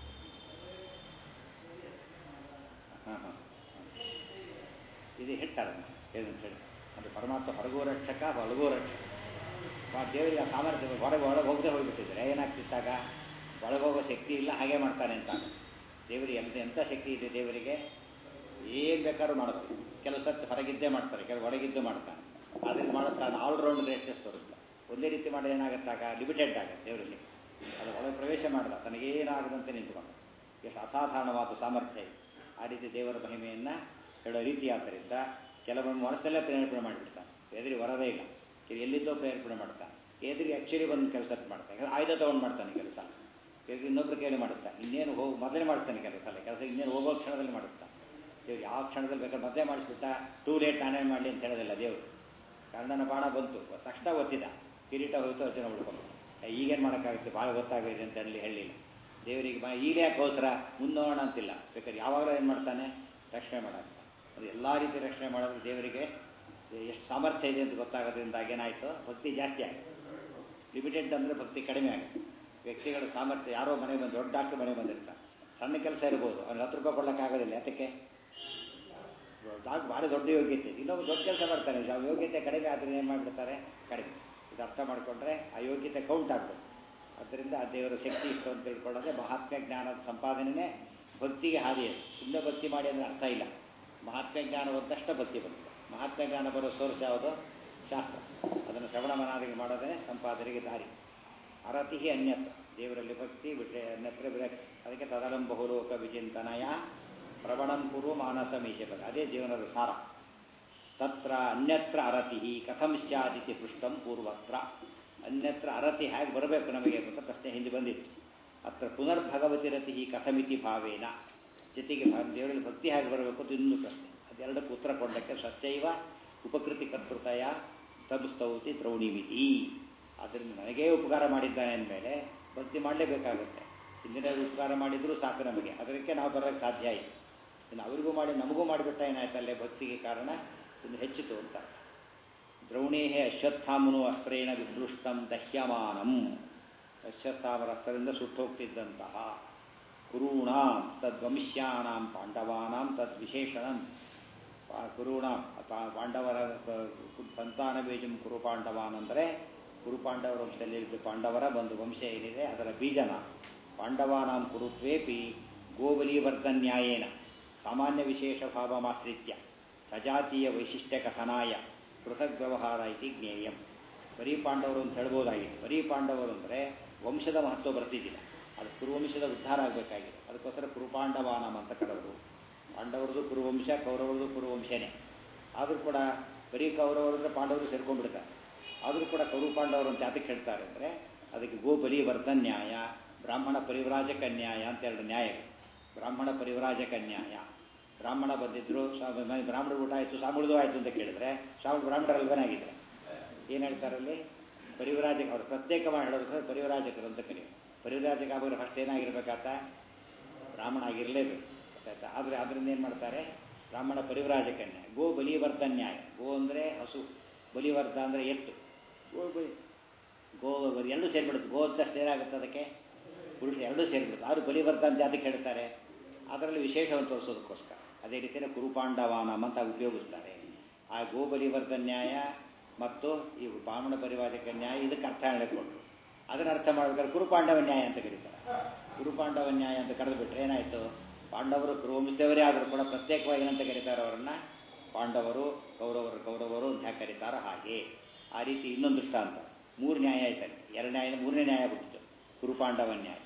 ಹಾಂ ಹಾಂ ಇದು ಹೇಳ್ತಾರೆ ಏನಂತ ಹೇಳಿ ಅಂದರೆ ಪರಮಾತ್ಮ ಹೊರಗೋ ರಕ್ಷಕ ಒಳಗೋ ರಕ್ಷಕ ದೇವರಿಗೆ ಆ ಸಾಮರ್ಥ್ಯ ಹೊರಗೆ ಒಳಗೆ ಹೋಗದೆ ಹೋಗಿಬಿಟ್ಟಿದ್ರೆ ಏನಾಗ್ತಿತ್ತಾಗ ಒಳಗೋಗೋ ಶಕ್ತಿ ಇಲ್ಲ ಹಾಗೆ ಮಾಡ್ತಾನೆ ಅಂತ ದೇವರಿಗೆ ಎಂತ ಎಂಥ ಶಕ್ತಿ ಇದೆ ದೇವರಿಗೆ ಏನು ಬೇಕಾದ್ರೂ ಮಾಡುತ್ತೆ ಕೆಲವು ಸರ್ತಿ ಹೊರಗಿದ್ದೇ ಮಾಡ್ತಾರೆ ಕೆಲವು ಒಳಗಿದ್ದು ಮಾಡ್ತಾನೆ ಅದರಿಂದ ಮಾಡುತ್ತಾನೆ ಆಲ್ರೌಂಡ್ ಗ್ರೇಟ್ನೆಸ್ ತೋರಿಸ್ತಾ ಒಂದೇ ರೀತಿ ಮಾಡೋದು ಏನಾಗುತ್ತಾಗ ಲಿಮಿಟೆಡ್ ಆಗುತ್ತೆ ದೇವರ ಶಕ್ತಿ ಅದು ಒಳಗೆ ಪ್ರವೇಶ ಮಾಡಿದ ತನಗೇನಾಗದಂತೆ ನಿಂತುಕೊಂಡ ಎಷ್ಟು ಅಸಾಧಾರಣವಾದ ಸಾಮರ್ಥ್ಯ ಇದೆ ಆ ರೀತಿ ದೇವರ ಮಹಿಮೆಯನ್ನು ಹೇಳೋ ರೀತಿ ಆದ್ದರಿಂದ ಕೆಲವೊಮ್ಮೆ ಮನಸ್ಸಲ್ಲೇ ಪ್ರೇರೇಪಣೆ ಮಾಡಿಬಿಡ್ತಾನೆ ಎದುರಿ ಬರೋದೇ ಇಲ್ಲ ಎಲ್ಲಿದ್ದೋ ಪ್ರೇರೇಪಣೆ ಮಾಡ್ತಾನೆ ಎದುರಿಗೆ ಆ್ಯಕ್ಚುಲಿ ಬಂದು ಕೆಲಸ ಮಾಡ್ತಾನೆ ಆಯುಧ ತೊಗೊಂಡು ಮಾಡ್ತಾನೆ ಕೆಲಸ ಇನ್ನೊಬ್ರು ಕೇಳಿ ಮಾಡುತ್ತಾನೆ ಇನ್ನೇನು ಹೋಗಿ ಮೊದಲೇ ಮಾಡ್ತಾನೆ ಕೆಲಸ ಅಲ್ಲ ಕೆಲಸ ಇನ್ನೇನು ಹೋಗೋ ಕ್ಷಣದಲ್ಲಿ ಮಾಡುತ್ತಾನೆ ದೇವ್ರು ಯಾವ ಕ್ಷಣದಲ್ಲಿ ಬೇಕಾದ್ರೆ ಮೊದಲೇ ಮಾಡಿಸ್ಬಿಟ್ಟ ಟೂ ಲೇಟ್ ನಾನೇ ಮಾಡಲಿ ಅಂತ ಹೇಳೋದಿಲ್ಲ ದೇವರು ಕರ್ಣನ ಬಾಣ ಬಂತು ತಕ್ಷಣ ಗೊತ್ತಿದ್ದ ಕಿರೀಟ ಹೋಯ್ತು ಅರ್ಜುನ ಉಳ್ಕೊಂಡು ಈಗೇನು ಮಾಡೋಕ್ಕಾಗುತ್ತೆ ಭಾಳ ಗೊತ್ತಾಗಿದೆ ಅಂತ ಅಲ್ಲಿ ಹೇಳಿಲ್ಲ ದೇವರಿಗೆ ಬಾ ಈಗ ಯಾಕೆ ಅವಸರ ಮುಂದೋಣ ಅಂತಿಲ್ಲ ಬೇಕಾದ್ರೆ ಯಾವಾಗಲೂ ಏನು ಮಾಡ್ತಾನೆ ರಕ್ಷಣೆ ಮಾಡಾಕ ಅದು ಎಲ್ಲ ರೀತಿ ರಕ್ಷಣೆ ಮಾಡೋದು ದೇವರಿಗೆ ಎಷ್ಟು ಸಾಮರ್ಥ್ಯ ಇದೆ ಅಂತ ಗೊತ್ತಾಗೋದ್ರಿಂದ ಏನಾಯಿತು ಭಕ್ತಿ ಜಾಸ್ತಿ ಆಗುತ್ತೆ ಲಿಮಿಟೆಡ್ ಅಂದರೆ ಭಕ್ತಿ ಕಡಿಮೆ ಆಗುತ್ತೆ ವ್ಯಕ್ತಿಗಳ ಸಾಮರ್ಥ್ಯ ಯಾರೋ ಮನೆಗೆ ಬಂದು ದೊಡ್ಡ ಡಾಕ್ಟ್ರ್ ಮನೆಗೆ ಬಂದಿರ್ತಾರೆ ಸಣ್ಣ ಕೆಲಸ ಇರ್ಬೋದು ಅವ್ನಿಗೆ ಹತ್ತು ರೂಪಾಯಿ ಕೊಡೋಕ್ಕಾಗೋದಿಲ್ಲ ಯಾತಕ್ಕೆ ಡಾಕ್ಟ್ರ್ ಭಾಳ ದೊಡ್ಡ ಯೋಗ್ಯತೆ ಇನ್ನೊಬ್ಬ ದೊಡ್ಡ ಕೆಲಸ ಮಾಡ್ತಾನೆ ಆ ಯೋಗ್ಯತೆ ಕಡಿಮೆ ಆದರೆ ಏನು ಮಾಡಿಬಿಡ್ತಾರೆ ಕಡಿಮೆ ಇದು ಅರ್ಥ ಮಾಡಿಕೊಂಡ್ರೆ ಆ ಯೋಗ್ಯತೆ ಕೌಂಟ್ ಆಗ್ಬೋದು ಆದ್ದರಿಂದ ಆ ದೇವರ ಶಕ್ತಿ ಇಷ್ಟು ಅಂತ ತಿಳ್ಕೊಳ್ಳೋದೆ ಮಹಾತ್ಮ ಜ್ಞಾನದ ಸಂಪಾದನೆಯೇ ಭಕ್ತಿಗೆ ಹಾದಿ ಅದು ಸುಮ್ಮನೆ ಭಕ್ತಿ ಮಾಡಿ ಅಂದರೆ ಅರ್ಥ ಇಲ್ಲ ಮಹಾತ್ಮ ಜ್ಞಾನ ಒಂದಷ್ಟು ಭಕ್ತಿ ಬರುತ್ತೆ ಮಹಾತ್ಮ ಜ್ಞಾನ ಬರೋ ಸೋರ್ಸ್ ಯಾವುದು ಶಾಸ್ತ್ರ ಅದನ್ನು ಶ್ರವಣ ಮನಾದಿಗೆ ಮಾಡೋದೇ ಸಂಪಾದನೆಗೆ ದಾರಿ ಅರತಿ ಅನ್ಯತ್ರ ದೇವರಲ್ಲಿ ಭಕ್ತಿ ವಿಷಯ ಅನ್ಯತ್ರ ವಿರಕ್ತಿ ಅದಕ್ಕೆ ತದಲಂ ಬಹುಲೋಕ ವಿಚಿಂತನಯ ಪ್ರವಣಂ ಕುರು ಮಾನಸ ಮೀಶಪದ ಅದೇ ಜೀವನದ ಸಾರ ತತ್ರ ಅನ್ಯತ್ರ ಅರತಿ ಕಥಂ ಸ್ಯಾದಿತಿ ಪೃಷ್ಟಂ ಪೂರ್ವತ್ರ ಅನ್ಯತ್ರ ಅರತಿ ಹೇಗೆ ಬರಬೇಕು ನಮಗೆ ಅಂತ ಪ್ರಶ್ನೆ ಹಿಂದೆ ಬಂದಿತ್ತು ಅತ್ರ ಪುನರ್ಭಗವತಿ ರತಿ ಕಥಮಿತಿ ಭಾವೇನ ಜೊತೆಗೆ ದೇವರಲ್ಲಿ ಭಕ್ತಿ ಹೇಗೆ ಬರಬೇಕು ಅಂತ ಇನ್ನೂ ಪ್ರಶ್ನೆ ಅದೆರಡಕ್ಕೆ ಉತ್ತರ ಕೊಡಲಿಕ್ಕೆ ಸಸ್ಯೈವ ಉಪಕೃತಿ ಕರ್ತೃತಯ ತಮಸ್ತೌತಿ ದ್ರೌಣಿಮಿತಿ ಆದ್ದರಿಂದ ನನಗೇ ಉಪಕಾರ ಮಾಡಿದ್ದಾನೆ ಅಂದಮೇಲೆ ಭಕ್ತಿ ಮಾಡಲೇಬೇಕಾಗುತ್ತೆ ಹಿಂದಿನ ಉಪಕಾರ ಮಾಡಿದರೂ ಸಾಕು ನಮಗೆ ಅದಕ್ಕೆ ನಾವು ಬರೋಕ್ಕೆ ಸಾಧ್ಯ ಆಯಿತು ಇನ್ನು ಅವರಿಗೂ ಮಾಡಿ ನಮಗೂ ಮಾಡಿಬಿಟ್ಟ ಏನಾಯ್ತಲ್ಲೇ ಭಕ್ತಿಗೆ ಕಾರಣ ಇನ್ನು ಹೆಚ್ಚಿತು ಅಂತ ದ್ರೌಣೇ ಅಶ್ವತ್ಥಾಮನು ಅಸ್ತ್ರೇಣ ವಿಭೃಷ್ಟಂ ದಹ್ಯಮಾನಂ ಅಶ್ವತ್ಥಾಮರ ಅಸ್ತ್ರದಿಂದ ಸುಟ್ಟೋಗ್ತಿದ್ದಂತಹ ಕುರುಣಾಂ ತದ್ವಂಶ್ಯಾನಾಂ ಪಾಂಡವಾನಾಂ ತದ್ವಿಶೇಷಣಂ ಕುರುಣ ಪಾಂಡವರ ಸಂತಾನ ಬೀಜಂ ಕುರು ಪಾಂಡವಾನ್ ಅಂದರೆ ಕುರು ಪಾಂಡವರ ವಂಶದಲ್ಲಿ ಪಾಂಡವರ ಒಂದು ವಂಶ ಏನಿದೆ ಅದರ ಬೀಜನ ಪಾಂಡವಾನಾಂ ಕುರುತ್ವೇಪಿ ಗೋಬಲಿವರ್ಧನ್ಯಾಯೇನ ಸಾಮಾನ್ಯ ವಿಶೇಷ ಭಾವಮಾಶ್ರಿತ್ಯ ಸಜಾತೀಯ ವೈಶಿಷ್ಟ್ಯ ಕಥನಾಯ ಪೃಥಕ್ ವ್ಯವಹಾರ ಇತಿ ಜ್ಞೇಯಂ ಬರೀ ಪಾಂಡವರು ಅಂತ ಹೇಳ್ಬೋದಾಗಿದೆ ಬರೀ ಪಾಂಡವರು ಅಂದರೆ ವಂಶದ ಮಹತ್ವ ಬರ್ತಿದ್ದಿಲ್ಲ ಅದು ಕುರುವಂಶದ ಉದ್ಧಾರ ಆಗಬೇಕಾಗಿದೆ ಅದಕ್ಕೋಸ್ಕರ ಕುರುಪಾಂಡವಾನಂ ಅಂತ ಕರೆದರು ಪಾಂಡವರದು ಕುರುವಂಶ ಕೌರವರದು ಕುರುವಂಶನೇ ಆದರೂ ಕೂಡ ಬರೀ ಕೌರವರಂದ್ರೆ ಪಾಂಡವರು ಸೇರ್ಕೊಂಡ್ಬಿಡ್ತಾರೆ ಆದರೂ ಕೂಡ ಕೌರು ಪಾಂಡವರು ಅಂತ ಯಾತಕ್ಕೆ ಹೇಳ್ತಾರೆ ಅಂದರೆ ಅದಕ್ಕೆ ಗೋಬಲಿ ವರ್ಧನ್ ನ್ಯಾಯ ಬ್ರಾಹ್ಮಣ ಪರಿವ್ರಾಜಕ ನ್ಯಾಯ ಅಂತ ಎರಡು ನ್ಯಾಯ ಬ್ರಾಹ್ಮಣ ಪರಿವ್ರಾಜಕ ನ್ಯಾಯ ಬ್ರಾಹ್ಮಣ ಬಂದಿದ್ರು ಬ್ರಾಹ್ಮಣ ಊಟ ಆಯಿತು ಸಾಂಬಳದು ಆಯಿತು ಅಂತ ಕೇಳಿದ್ರೆ ಸಾಂಬಳ ಬ್ರಾಹ್ಮಣರಲ್ವನೇ ಆಗಿದ್ರೆ ಏನು ಹೇಳ್ತಾರಲ್ಲಿ ಪರಿವ್ರಾಜಕ ಅವರು ಪ್ರತ್ಯೇಕವಾಗಿ ಹೇಳೋದಕ್ಕೆ ಪರಿವ್ರಾಜಕರು ಅಂತ ಕರೆಯೋದು ಪರಿವ್ರಾಜಕ ಆಗೋರು ಫಸ್ಟ್ ಏನಾಗಿರ್ಬೇಕಾತ ಬ್ರಾಹ್ಮಣ ಆಗಿರಲೇಬೇಕು ಆಯ್ತಾ ಆದರೆ ಅದರಿಂದ ಏನು ಮಾಡ್ತಾರೆ ಬ್ರಾಹ್ಮಣ ಪರಿವ್ರಾಜಕನ್ಯಾಯ ಗೋ ಬಲಿವರ್ಧನ್ಯಾಯ ಗೋ ಅಂದರೆ ಹಸು ಬಲಿವರ್ಧ ಅಂದರೆ ಎತ್ತು ಗೋ ಬಲಿ ಗೋ ಎರಡೂ ಸೇರಿಬಿಡುತ್ತೆ ಗೋ ಅಂತಷ್ಟು ಏನಾಗುತ್ತೆ ಅದಕ್ಕೆ ಪುರುಷ ಎರಡೂ ಸೇರಿಬಿಡುತ್ತೆ ಆದರೂ ಬಲಿವರ್ಧ ಅಂತ ಅದಕ್ಕೆ ಹೇಳ್ತಾರೆ ಅದರಲ್ಲಿ ವಿಶೇಷವನ್ನು ತೋರಿಸೋದಕ್ಕೋಸ್ಕರ ಅದೇ ರೀತಿಯಲ್ಲಿ ಕುರುಪಾಂಡವಾನಂ ಅಂತ ಉಪಯೋಗಿಸ್ತಾರೆ ಆ ಗೋ ಬಲಿವರ್ಧ ನ್ಯಾಯ ಮತ್ತು ಈ ಬ್ರಾಹ್ಮಣ ಪರಿವಾರಕ ನ್ಯಾಯ ಇದಕ್ಕೆ ಅರ್ಥ ಹೇಳಿಕೊಟ್ರು ಅದನ್ನು ಅರ್ಥ ಮಾಡಬೇಕಾದ್ರೆ ಕುರುಪಾಂಡವ ನ್ಯಾಯ ಅಂತ ಕರೀತಾರೆ ಕುರುಪಾಂಡವ ನ್ಯಾಯ ಅಂತ ಕರೆದು ಬಿಟ್ರೆ ಏನಾಯಿತು ಪಾಂಡವರು ಕುರುವಂಶದವರೇ ಆದರೂ ಕೂಡ ಪ್ರತ್ಯೇಕವಾಗಿ ಏನಂತ ಕರೀತಾರೆ ಅವರನ್ನು ಪಾಂಡವರು ಕೌರವರು ಕೌರವರು ಅಂತ ಯಾಕೆ ಕರೀತಾರೋ ಹಾಗೆ ಆ ರೀತಿ ಇನ್ನೊಂದು ದೃಷ್ಟಾಂತ ಮೂರು ನ್ಯಾಯ ಆಯ್ತಾರೆ ಎರಡು ನ್ಯಾಯ ಮೂರನೇ ನ್ಯಾಯ ಬಿಟ್ಟಿತು ಕುರುಪಾಂಡವ ನ್ಯಾಯ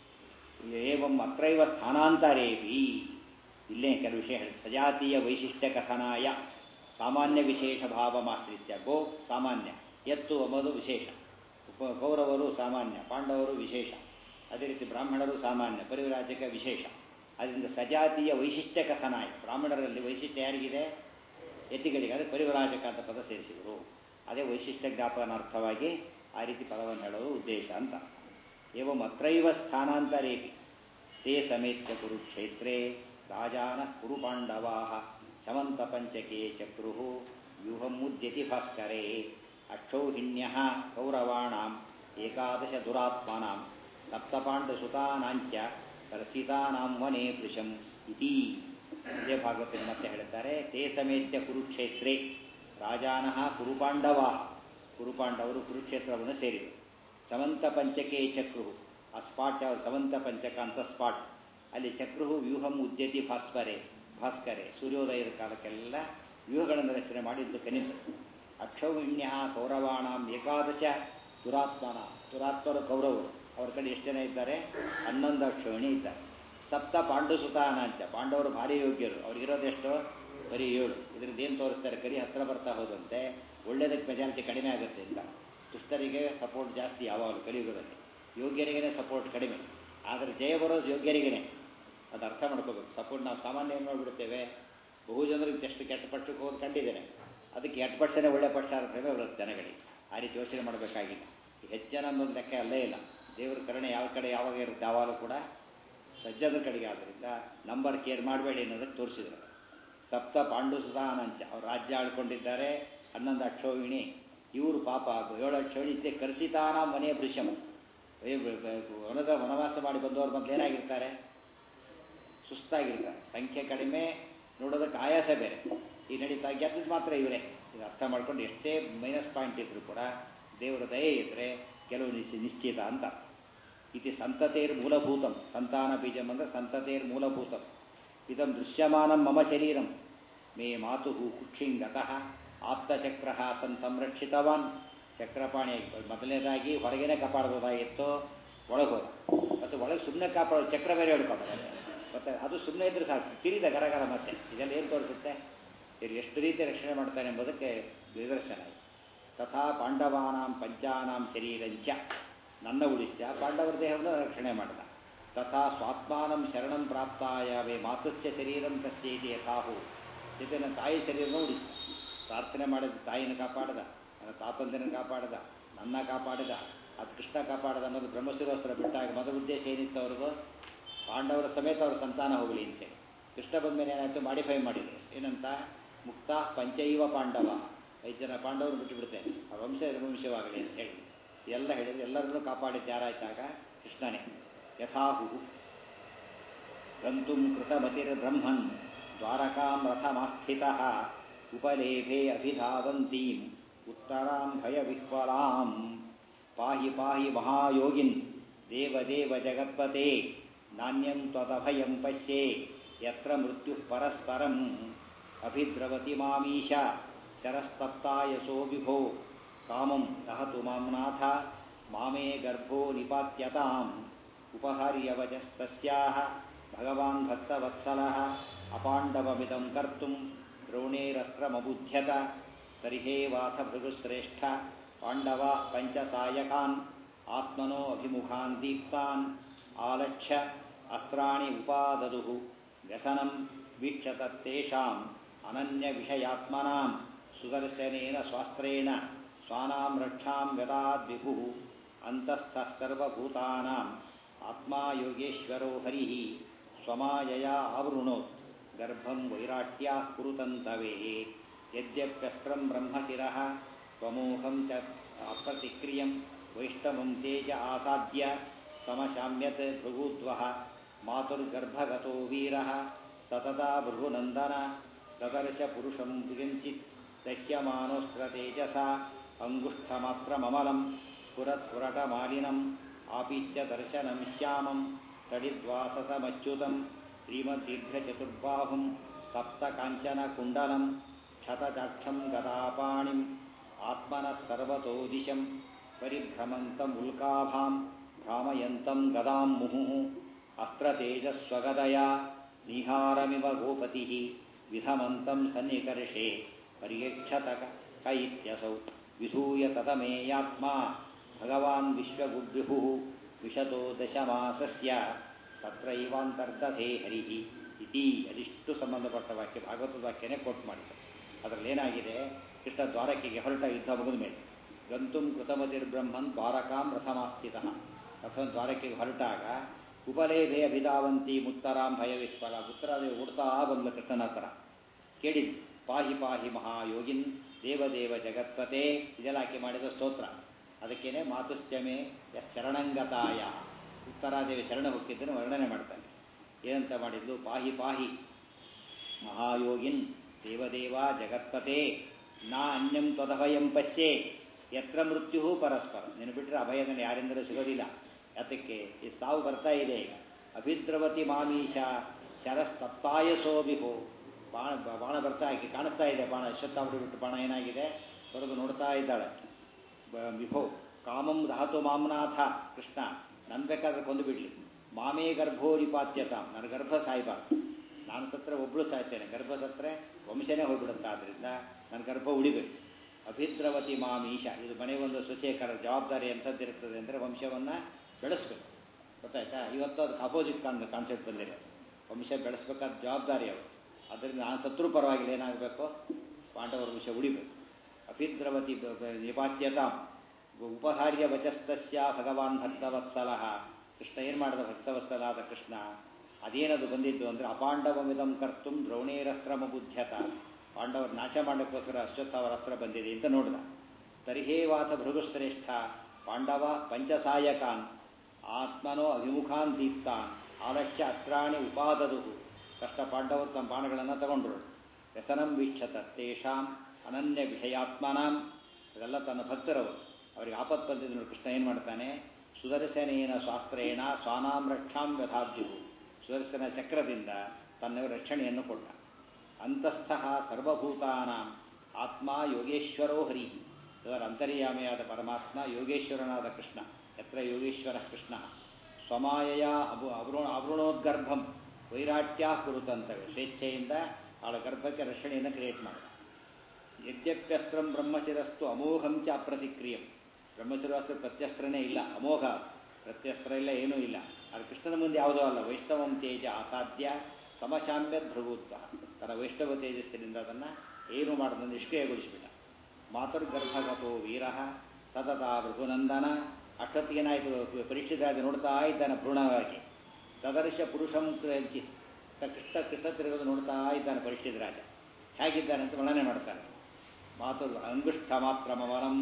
ಏವಂ ಅತ್ರೈವ ಸ್ಥಾನಾಂತರೇಪಿ ಇಲ್ಲೇ ಕೆಲವು ವಿಷಯ ಹೇಳಿ ಸಜಾತೀಯ ವೈಶಿಷ್ಟ್ಯ ಕಥನಾಯ ಸಾಮಾನ್ಯ ವಿಶೇಷ ಭಾವಮಾಶ್ರಿತ್ಯ ಗೋ ಸಾಮಾನ್ಯ ಎತ್ತು ಎಂಬುದು ವಿಶೇಷ ಕೌರವರು ಸಾಮಾನ್ಯ ಪಾಂಡವರು ವಿಶೇಷ ಅದೇ ರೀತಿ ಬ್ರಾಹ್ಮಣರು ಸಾಮಾನ್ಯ ಪರಿವರಾಜಕ ವಿಶೇಷ ಅದರಿಂದ ಸಜಾತಿಯ ವೈಶಿಷ್ಟ್ಯ ಕಥನಾಯ ಬ್ರಾಹ್ಮಣರಲ್ಲಿ ವೈಶಿಷ್ಟ್ಯ ಯಾರಿಗಿದೆ ಎತ್ತಿಗಳಿಗೆ ಅದೇ ಪರಿವರಾಜಕ ಅಂತ ಪದ ಸೇರಿಸಿದರು ಅದೇ ವೈಶಿಷ್ಟ್ಯ ಜ್ಞಾಪನಾರ್ಥವಾಗಿ ಆ ರೀತಿ ಪದವನ್ನು ಹೇಳೋದು ಉದ್ದೇಶ ಅಂತ ಏವಂ ಅತ್ರೈವ ಸ್ಥಾನಾಂತರೇಪಿ ತೇ ಸಮೇತ್ಯ ಕುರುಕ್ಷೇತ್ರೇ ರಾಜಾನ ಕುರುಪಾಂಡವಾ ಶಮಂತ ಪಂಚಕೆ ಚಕ್ರು ವ್ಯೂಹಮುದ್ಯತಿ ಭಾಸ್ಕರೇ ಅಕ್ಷೌಹಿಣ್ಯ ಕೌರವಾಣಾಂ ಏಕಾದಶ ದುರಾತ್ಮನಾಂ ಸಪ್ತಪಾಂಡಸುತಾನಾಂಚ ಕರ್ಷಿತಾನಾಂ ವನೇ ಪೃಶಂ ಇತಿ ಇದೇ ಭಾಗವತಲ್ಲಿ ಮತ್ತೆ ಹೇಳ್ತಾರೆ ತೇ ಸಮೇತ್ಯ ಕುರುಕ್ಷೇತ್ರೇ ರಾಜಾನಃ ಕುರುಪಾಂಡವಾ ಕುರುಪಾಂಡವರು ಕುರುಕ್ಷೇತ್ರವನ್ನು ಸೇರಿದರು ಸಮಂತ ಪಂಚಕೆ ಚಕ್ರು ಆ ಸ್ಪಾಟ್ ಯಾವ ಸಮಂತ ಪಂಚಕ ಅಂತ ಸ್ಪಾಟ್ ಅಲ್ಲಿ ಚಕ್ರು ವ್ಯೂಹಂ ಉದ್ಯತಿ ಭಾಸ್ಕರೆ ಭಾಸ್ಕರೆ ಸೂರ್ಯೋದಯದ ಕಾಲಕ್ಕೆಲ್ಲ ವ್ಯೂಹಗಳನ್ನು ರಚನೆ ಮಾಡಿದ್ದು ಕನಿತು ಅಕ್ಷೌಹಿಣ್ಯ ಕೌರವಾಣಾಂ ಏಕಾದಶ ದುರಾತ್ಮನ ದುರಾತ್ಮರು ಕೌರವರು ಅವ್ರ ಕಡೆ ಎಷ್ಟು ಜನ ಇದ್ದಾರೆ ಹನ್ನೊಂದು ಅಕ್ಷೋಹಿಣಿ ಇದ್ದಾರೆ ಸಪ್ತ ಪಾಂಡುಸುತಾನಾಂಚ ಪಾಂಡವರು ಭಾರಿ ಯೋಗ್ಯರು ಅವ್ರಿಗಿರೋದೆಷ್ಟು ಬರೀ ಏಳು ಇದರಿಂದ ಏನು ತೋರಿಸ್ತಾರೆ ಕರಿ ಹತ್ತಿರ ಬರ್ತಾ ಹೋದಂತೆ ಒಳ್ಳೆಯದಕ್ಕೆ ಮೆಜಾರಿಟಿ ಕಡಿಮೆ ಆಗುತ್ತೆ ಅಂತ ದುಷ್ಟರಿಗೆ ಸಪೋರ್ಟ್ ಜಾಸ್ತಿ ಯಾವಾಗಲೂ ಕಲಿಯುಗದಲ್ಲಿ ಯೋಗ್ಯರಿಗೇ ಸಪೋರ್ಟ್ ಕಡಿಮೆ ಆದರೆ ಜಯ ಬರೋದು ಯೋಗ್ಯರಿಗೇ ಅದು ಅರ್ಥ ಮಾಡ್ಕೋಬೇಕು ಸಪೋರ್ಟ್ ನಾವು ಸಾಮಾನ್ಯ ಏನು ಮಾಡಿಬಿಡ್ತೇವೆ ಬಹು ಜನರಿಗೆ ಎಷ್ಟು ಕೆಟ್ಟ ಪಕ್ಷಕ್ಕೆ ಹೋಗಿ ಕಂಡಿದ್ದೇನೆ ಅದಕ್ಕೆ ಕೆಟ್ಟ ಪಕ್ಷನೇ ಒಳ್ಳೆ ಪಕ್ಷ ಅಂತ ಬರುತ್ತೆ ಜನಗಳಿಗೆ ಆ ರೀತಿ ಯೋಚನೆ ಮಾಡಬೇಕಾಗಿಲ್ಲ ಹೆಚ್ಚು ಜನ ಅನ್ನೋದು ಲೆಕ್ಕ ಅಲ್ಲೇ ಇಲ್ಲ ದೇವರ ಕರುಣೆ ಯಾವ ಕಡೆ ಯಾವಾಗ ಇರುತ್ತೆ ಯಾವಾಗಲೂ ಕೂಡ ಸಜ್ಜದ ಕಡೆಗೆ ಆದ್ದರಿಂದ ನಂಬರ್ ಕೇರ್ ಮಾಡಬೇಡಿ ಅನ್ನೋದಕ್ಕೆ ತೋರಿಸಿದ್ರು ಸಪ್ತ ಪಾಂಡು ಸುಧಾನಂಚ ಅವ್ರು ರಾಜ್ಯ ಆಳ್ಕೊಂಡಿದ್ದಾರೆ ಹನ್ನೊಂದು ಅಕ್ಷೋಹಿಣಿ ಇವರು ಪಾಪ ಏಳು ಅಕ್ಷೋಹಿಣಿ ಇದ್ದೇ ಕರ್ಷಿತಾನ ಮನೆಯ ಭೃಶ್ಯಮ ವನದ ವನವಾಸ ಮಾಡಿ ಬಂದವರು ಮೊದಲು ಏನಾಗಿರ್ತಾರೆ ಸುಸ್ತಾಗಿರ್ತಾರೆ ಸಂಖ್ಯೆ ಕಡಿಮೆ ನೋಡೋದಕ್ಕೆ ಆಯಾಸ ಬೇರೆ ಈ ನಡೀತಾ ಗೆದ್ದದ್ದು ಮಾತ್ರ ಇವರೇ ಇದು ಅರ್ಥ ಮಾಡ್ಕೊಂಡು ಎಷ್ಟೇ ಮೈನಸ್ ಪಾಯಿಂಟ್ ಇದ್ರೂ ಕೂಡ ದೇವರ ದಯೆ ಇದ್ದರೆ ಕೆಲವು ನಿಶ್ಚಿ ನಿಶ್ಚಿತ ಅಂತ ಇದು ಸಂತತೇರ್ ಮೂಲಭೂತಂ ಸಂತಾನ ಬೀಜಂ ಅಂದರೆ ಸಂತತೇರ್ ಮೂಲಭೂತಂ ಇದಂ ದೃಶ್ಯಮಾನಂ ಮಮ ಶರೀರಂ ಮೇ ಮಾತು ಕುಕ್ಷಿಂಗತಃ ಆಪ್ತಚಕ್ರ ಸನ್ ಸಂರಕ್ಷಿತವಾನ್ ಚಕ್ರಪಾಣಿ ಮೊದಲನೇದಾಗಿ ಹೊರಗೇನೆ ಕಾಪಾಡ್ಬೋದಾಗಿತ್ತು ಒಳಗೆ ಹೋದ ಮತ್ತು ಒಳಗೆ ಸುಮ್ಮನೆ ಕಾಪಾಡೋ ಚಕ್ರ ಬೇರೆ ಹೇಳ್ಕೊಂಡ್ರೆ ಮತ್ತೆ ಅದು ಸುಮ್ಮನೆ ಇದ್ರೆ ಸಾಕು ತಿರಿದ ಗರಗರ ಮತ್ತೆ ಇದೆಲ್ಲ ಏನು ತೋರಿಸುತ್ತೆ ಇವ್ರು ಎಷ್ಟು ರೀತಿ ರಕ್ಷಣೆ ಮಾಡ್ತಾನೆ ಎಂಬುದಕ್ಕೆ ನಿದರ್ಶನ ಇದೆ ತಥಾ ಪಾಂಡವಾನಾಂ ಪಂಚಾನಾಂ ಶರೀರಂಚ ನನ್ನ ಉಳಿಸ್ಯ ಪಾಂಡವರ ದೇಹವನ್ನು ರಕ್ಷಣೆ ಮಾಡಿದ ತಥಾ ಸ್ವಾತ್ಮಾನಂ ಶರಣಂ ಪ್ರಾಪ್ತಾಯ ವೇ ಮಾತುಶ್ಚ ಶರೀರಂ ತಸ್ಯೇತಿ ಯಥಾಹು ಜೊತೆ ನನ್ನ ತಾಯಿ ಶರೀರವನ್ನು ಉಳಿಸಿದ ಪ್ರಾರ್ಥನೆ ಮಾಡಿದ ತಾಯಿನ ಕಾಪಾಡಿದ ನನ್ನ ತಾತಂದಿನ ಕಾಪಾಡಿದ ನನ್ನ ಕಾಪಾಡಿದ ಅದು ಕೃಷ್ಣ ಕಾಪಾಡಿದ ಅನ್ನೋದು ಬ್ರಹ್ಮಶಿರೋಸ್ತ್ರ ಬಿಟ್ಟಾಗ ಮೊದಲ ಉದ್ದೇಶ ಏನಿತ್ತು ಅವ್ರದ್ದು ಪಾಂಡವರ ಸಮೇತ ಅವ್ರ ಸಂತಾನ ಹೋಗಲಿ ಅಂತೇಳಿ ಕೃಷ್ಣ ಬಂದ ಮೇಲೆ ಏನಾಯಿತು ಮಾಡಿಫೈ ಮಾಡಿದ್ರು ಏನಂತ ಮುಕ್ತ ಪಂಚೈವ ಪಾಂಡವ ಐದು ಜನ ಪಾಂಡವರು ಬಿಟ್ಟು ಬಿಡ್ತೇನೆ ಆ ವಂಶ ನಿರ್ವಂಶವಾಗಲಿ ಅಂತ ಹೇಳಿ ಎಲ್ಲ ಹೇಳಿದ್ರು ಎಲ್ಲರನ್ನೂ ಕಾಪಾಡಿದ್ದು ಯಾರಾಯ್ತಾಗ ಕೃಷ್ಣನೇ ಯಥಾಹು ಗಂತುಂ ಕೃತಮತಿರ್ಬ್ರಹ್ಮನ್ ದ್ವಾರಕಾಂ ರಥಮಾಸ್ಥಿತಃ ಉಪಲೇಭೆ ಅಭಿಧಾವಂತೀಂ ಉತ್ತರಾಂ ಭಯವಿಹ್ವಲಾಂ ಪಾಹಿ ಪಾಹಿ ಮಹಾಯೋಗಿನ್ ದೇವದೇವ ಜಗತ್ಪತೆ ನಾಣ್ಯಂ ತ್ವದಭಯಂ ಪಶ್ಯೆ ಯತ್ರ ಮೃತ್ಯುಃ ಪರಸ್ಪರಂ ಅಭಿದ್ರವತಿ ಮಾಮೀಶ ಶರಸ್ತಪ್ತಾಯಸೋ ವಿಭೋ ಕಾಮಂ ದಹತು ಮಾಂನಾಥ ಮಾಮೇ ಗರ್ಭೋ ನಿಪಾತ್ಯತಾಂ ಉಪಹಾರ್ಯವಚಸ್ತಸ್ಯಾಹ ಭಗವಾನ್ ಭಕ್ತವತ್ಸಲಃ ಅಪಾಂಡವಮಿದಂ ಕರ್ತುಂ ದ್ರೋಣೇರಸ್ತ್ರಮಬುಧ್ಯತ ತರ್ಹೇವಾಥ ಭೃಗುಶ್ರೇಷ್ಠ ಪಾಂಡವ ಪಂಚಸಾಯಕಾನ್ ಆತ್ಮನೋ ಅಭಿಮುಖಾನ್ ದೀಪ್ತಾನ್ ಆಲಕ್ಷ್ಯ ಅಸ್ತ್ರಾಣಿ ಉಪಾದದುಃ ವ್ಯಸನಂ ವೀಕ್ಷತತ್ತೇಷಾಂ ಅನನ್ಯವಿಷಯಾತ್ಮನಾಂ ಸುದರ್ಶನೇನ ಸ್ವಾಸ್ತ್ರೇಣ ಸ್ವಾನಾಂ ರಕ್ಷಾಂ ವ್ಯದಾದ್ವಿಭುಃ ಅಂತಸ್ಥಃ ಸರ್ವಭೂತಾನಾಂ ಆತ್ಮಾ ಯೋಗೇಶ್ವರೋ ಹರಿಃ ಸ್ವಮಾಯಯ ಆವೃಣೋತ್ ಗರ್ಭಂ ವೈರಾಟ್ಯಾಃ ಕುರುತಂತವೇ ಯದ್ಯಪ್ಯಸ್ತ್ರಂ ಬ್ರಹ್ಮಶಿರಃ ತ್ವಮೋಹಂ ಚ ಅಪ್ರತಿಕ್ರಿಯಂ ವೈಷ್ಣವಂ ತೇಜ ಆಸಾದ್ಯ ಸಮಶಾಮ್ಯತ್ ಭೃಗೂದ್ವಃ ಮಾತುರ್ಗರ್ಭಗತೋ ವೀರಃ ಸತತಾ ಭೃಗುನಂದನ ದದರ್ಶ ಪುರುಷಂ ವಿಗಂಚಿತ್ ದಹ್ಯಮಾನೋಸ್ತ್ರತೇಜಸ ಅಂಗುಷ್ಠಮಾತ್ರಮಮಲಂ ಸ್ಫುರತ್ಫುರಟಮಾಲಿನಂ ಆಪೀಚ್ಯ ದರ್ಶನಂ ಶ್ಯಾಮಂ ತಡಿದ್ವಾಸಸಮಚ್ಯುತಂ ಶ್ರೀಮದ್ದೀರ್ಘಚತುರ್ಬಾಹುಂ ಸಪ್ತಕಾಂಚನಕುಂಡಲಂ ಕ್ಷತಚಾಕ್ಷಂ ಗದಾಪಾಣಿಂ ಆತ್ಮನಃ ಸರ್ವತೋ ದಿಶಂ ಪರಿಭ್ರಮಂತಮುಲ್ಕಾಭಾಂ ಭ್ರಾಮಯಂತಂ ಗದಾಂ ಮುಹುಃ ಅಸ್ತ್ರತೇಜಸ್ವಗದಯ ನಿಹಾರಮಿವ ಗೋಪತಿಃ ವಿಧಮಂತಂ ಸನ್ನಿಕರ್ಷೆ ಪರ್ಯಕ್ಷತಕ ಕ ಇತ್ಯಸೌ ವಿಧೂಯ ತತಮೇಯಾತ್ಮ ಭಗವಾನ್ ವಿಶ್ವಗುಡ್ವಿಭುಃ ವಿಶತೋ ದಶಮಾಸಸ್ಯ ತತ್ರೈವಾಂತರ್ಗಧೇ ಹರಿಃ ಇತಿ ಅದಿಷ್ಟು ಸಂಬಂಧಪಟ್ಟ ವಾಕ್ಯ ಭಾಗವತದ ವಾಕ್ಯನೇ ಕೋಟ್ ಮಾಡಿದ್ದಾರೆ ಅದರಲ್ಲಿ ಏನಾಗಿದೆ ಕೃಷ್ಣ ದ್ವಾರಕೆಗೆ ಹೊರಟ ಯುದ್ಧ ಮುಗಿದ ಮೇಲೆ ಗಂತುಂ ಕೃತಮತಿರ್ಬ್ರಹ್ಮನ್ ದ್ವಾರಕಾಂ ರಥಮಾಸ್ಥಿತ ರಥ ದ್ವಾರಕೆಗೆ ಹೊರಟಾಗ ಉಪಲೇಭೆ ಅಭಿಧಾವಂತಿ ಮುತ್ತರಾಂ ಭಯವಿಸ್ಫಲ ಉತ್ತರಾದೇವಿ ಓಡ್ತಾ ಬಂದ ಕೃಷ್ಣನ ಹತ್ರ ಕೇಳಿದ್ ಪಾಹಿ ಪಾಹಿ ಮಹಾಯೋಗಿನ್ ದೇವದೇವ ಜಗತ್ಪತೆ ಇದೆಲ್ಲ ಆಕೆ ಮಾಡಿದ ಸ್ತೋತ್ರ ಅದಕ್ಕೇನೆ ಮಾತುಶ್ಚಮೆ ಎಸ್ ಶರಣಂಗತಾಯ ಉತ್ತರಾದೇವಿ ಶರಣ ಹೋಗಿದ್ದನ್ನು ವರ್ಣನೆ ಮಾಡ್ತಾನೆ ಏನಂತ ಮಾಡಿದ್ಲು ಪಾಹಿ ಪಾಹಿ ಮಹಾಯೋಗಿನ್ ದೇವದೇವ ಜಗತ್ಪತೆ ನಾ ಅನ್ಯಂ ತ್ವದಭಯಂ ಪಶ್ಯೆ ಯತ್ರ ಮೃತ್ಯು ಪರಸ್ಪರ ನೀನು ಬಿಟ್ಟರೆ ಅಭಯದಲ್ಲಿ ಯಾರಿಂದಲೂ ಸಿಗೋದಿಲ್ಲ ಯಾತಕ್ಕೆ ಈ ಸಾವು ಬರ್ತಾ ಇದೆ ಈಗ ಅಭಿದ್ರವತಿ ಮಾಮೀಶ ಶರಸ್ತಪ್ತಾಯಸೋಭಿಹೋ ಬಾಣ ಬಾಣ ಬರ್ತಾ ಆಕೆ ಕಾಣಿಸ್ತಾ ಇದೆ ಬಾಣ ಅಶ್ವತ್ಥಾವರಿ ಬಿಟ್ಟು ಬಾಣ ಏನಾಗಿದೆ ಹೊರದು ನೋಡ್ತಾ ಇದ್ದಾಳೆ ವಿಭೋ ಕಾಮಂ ಧಾತು ಮಾಮ್ನಾಥ ಕೃಷ್ಣ ನನ್ನ ಬೇಕಾದ್ರೆ ಕೊಂದು ಬಿಡ್ಲಿ ಮಾಮೇ ಗರ್ಭೋ ನಿಪಾತ್ಯತ ನನ್ನ ಗರ್ಭ ಸಾಯ್ಬಾರ್ದು ನಾನು ಸತ್ರೆ ಒಬ್ಬಳು ಸಾಯ್ತೇನೆ ಗರ್ಭ ಸತ್ರೆ ವಂಶನೇ ಹೋಗ್ಬಿಡುತ್ತೆ ಆದ್ದರಿಂದ ನನ್ನ ಗರ್ಭ ಉಳಿಬೇಕು ಅಭಿದ್ರವತಿ ಮಾಮೀಶ ಇದು ಮನೆಗೊಂದು ಸೊಸೆಕರ ಜವಾಬ್ದಾರಿ ಎಂಥದ್ದಿರ್ತದೆ ಅಂದರೆ ವಂಶವನ್ನು ಬೆಳೆಸ್ಬೇಕು ಗೊತ್ತಾಯ್ತಾ ಇವತ್ತು ಅದಕ್ಕೆ ಅಪೋಸಿಟ್ ಕಾನ್ ಕಾನ್ಸೆಪ್ಟ್ ಬಂದಿದೆ ವಂಶ ಬೆಳೆಸ್ಬೇಕಾದ ಜವಾಬ್ದಾರಿ ಅವರು ಅದರಿಂದ ನಾನು ಸತ್ರು ಪರವಾಗಿಲ್ಲ ಏನಾಗಬೇಕು ಪಾಂಡವರ ವಂಶ ಉಳಿಬೇಕು ಅಭಿದ್ರವತಿ ನಿಪಾತ್ಯತ ಉಪಹಾರ್ಯ ವಚಸ್ತಸ್ಯ ಭಗವಾನ್ ಭಕ್ತವತ್ಸಲ ಕೃಷ್ಣ ಏನು ಮಾಡಿದ ಭಕ್ತವತ್ಸಲಾದ ಕೃಷ್ಣ ಅದೇನದು ಬಂದಿದ್ದು ಅಂದರೆ ಅಪಾಂಡವಮಿದಂ ಕರ್ತು ದ್ರೋಣೇರಸ್ತ್ರಮ ಬುದ್ಧ್ಯತ ಪಾಂಡವರು ನಾಶ ಮಾಡೋಕ್ಕೋಸ್ಕರ ಅಶ್ವತ್ಥ ಅವರ ಹತ್ರ ಬಂದಿದೆ ಅಂತ ನೋಡಿದ ತರ್ಹೇವಾಥ ಭೃಗುಶ್ರೇಷ್ಠ ಪಾಂಡವ ಪಂಚಸಾಯಕಾನ್ ಆತ್ಮನೋ ಅಭಿಮುಖಾನ್ ದೀಪ್ತಾನ್ ಆಲಕ್ಷ್ಯ ಅಸ್ತ್ರಾಣಿ ಉಪಾದದು ಕಷ್ಟ ಪಾಂಡವರು ತಮ್ಮ ಬಾಣಗಳನ್ನು ತಗೊಂಡ್ರು ವ್ಯಸನಂ ವೀಕ್ಷತ ತೇಷಾಂ ಅನನ್ಯ ವಿಷಯಾತ್ಮನಾಂ ಅದೆಲ್ಲ ತನ್ನ ಭಕ್ತರವರು ಅವರಿಗೆ ಆಪತ್ ಬಂದಿದ್ದು ಕೃಷ್ಣ ಏನು ಮಾಡ್ತಾನೆ ಸುದರ್ಶನೇನ ಶಾಸ್ತ್ರೇಣ ಸ್ವಾನಾಂ ರಕ್ಷಾಂ ವ್ಯಥಾದ್ಯುವು ಸುದರ್ಶನ ಚಕ್ರದಿಂದ ತನ್ನ ರಕ್ಷಣೆಯನ್ನು ಕೊಟ್ಟ ಅಂತಸ್ಥಃ ಸರ್ವಭೂತಾನಾಂ ಆತ್ಮ ಯೋಗೇಶ್ವರೋ ಹರಿ ಅದರ ಅಂತರ್ಯಾಮಿಯಾದ ಪರಮಾತ್ಮ ಯೋಗೇಶ್ವರನಾದ ಕೃಷ್ಣ ಯತ್ರ ಯೋಗೇಶ್ವರ ಕೃಷ್ಣ ಸ್ವಮಾಯಯ ಅಬು ಅವೃ ಅವೃಣೋದ್ಗರ್ಭಂ ವೈರಾಟ್ಯ ಕುರುತಂತವೆ ಸ್ವೇಚ್ಛೆಯಿಂದ ಅವಳ ಗರ್ಭಕ್ಕೆ ರಕ್ಷಣೆಯನ್ನು ಕ್ರಿಯೇಟ್ ಮಾಡಿದ ಯದ್ಯಪ್ಯಸ್ತ್ರಂ ಬ್ರಹ್ಮಶಿರಸ್ತು ಅಮೋಘಂ ಚ ಅಪ್ರತಿಕ್ರಿಯಂ ಬ್ರಹ್ಮಶಿರಸ್ತ್ರ ಪ್ರತ್ಯಸ್ತ್ರನೇ ಇಲ್ಲ ಅಮೋಘ ಪ್ರತ್ಯಸ್ತ್ರ ಇಲ್ಲ ಏನೂ ಇಲ್ಲ ಅದು ಕೃಷ್ಣನ ಮುಂದೆ ಯಾವುದೂ ಅಲ್ಲ ವೈಷ್ಣವಂ ತೇಜ ಅಸಾಧ್ಯ ಸಮಶಾಮ್ಯ ಭೃಗುತ್ವ ತನ್ನ ವೈಷ್ಣವ ತೇಜಸ್ಸಿನಿಂದ ಅದನ್ನು ಏನು ಮಾಡೋದನ್ನು ನಿಷ್ಕ್ರಿಯಗೊಳಿಸಿಬಿಟ್ಟ ಮಾತುರ್ಗರ್ಭಗತೋ ವೀರ ಸತತ ಭೃಗುನಂದನ ಅಷ್ಟೊತ್ತಿಗೇನಾಯಿತು ಪರೀಕ್ಷಿತರಾಜ ನೋಡ್ತಾ ಇದ್ದಾನೆ ಭ್ರೂಣವಾಗಿ ತದರ್ಶ ಪುರುಷಂ ಕೃಂಚಿ ಕೃಷ್ಣ ಕೃಷ್ಣ ತಿರುಗೋದು ನೋಡ್ತಾ ಇದ್ದಾನೆ ಪರೀಕ್ಷಿತ ರಾಜ ಹೇಗಿದ್ದಾನೆ ಅಂತ ವರ್ಣನೆ ಮಾಡ್ತಾನೆ ಮಾತು ಅಂಗುಷ್ಠ ಮಾತ್ರ ಮವನಂ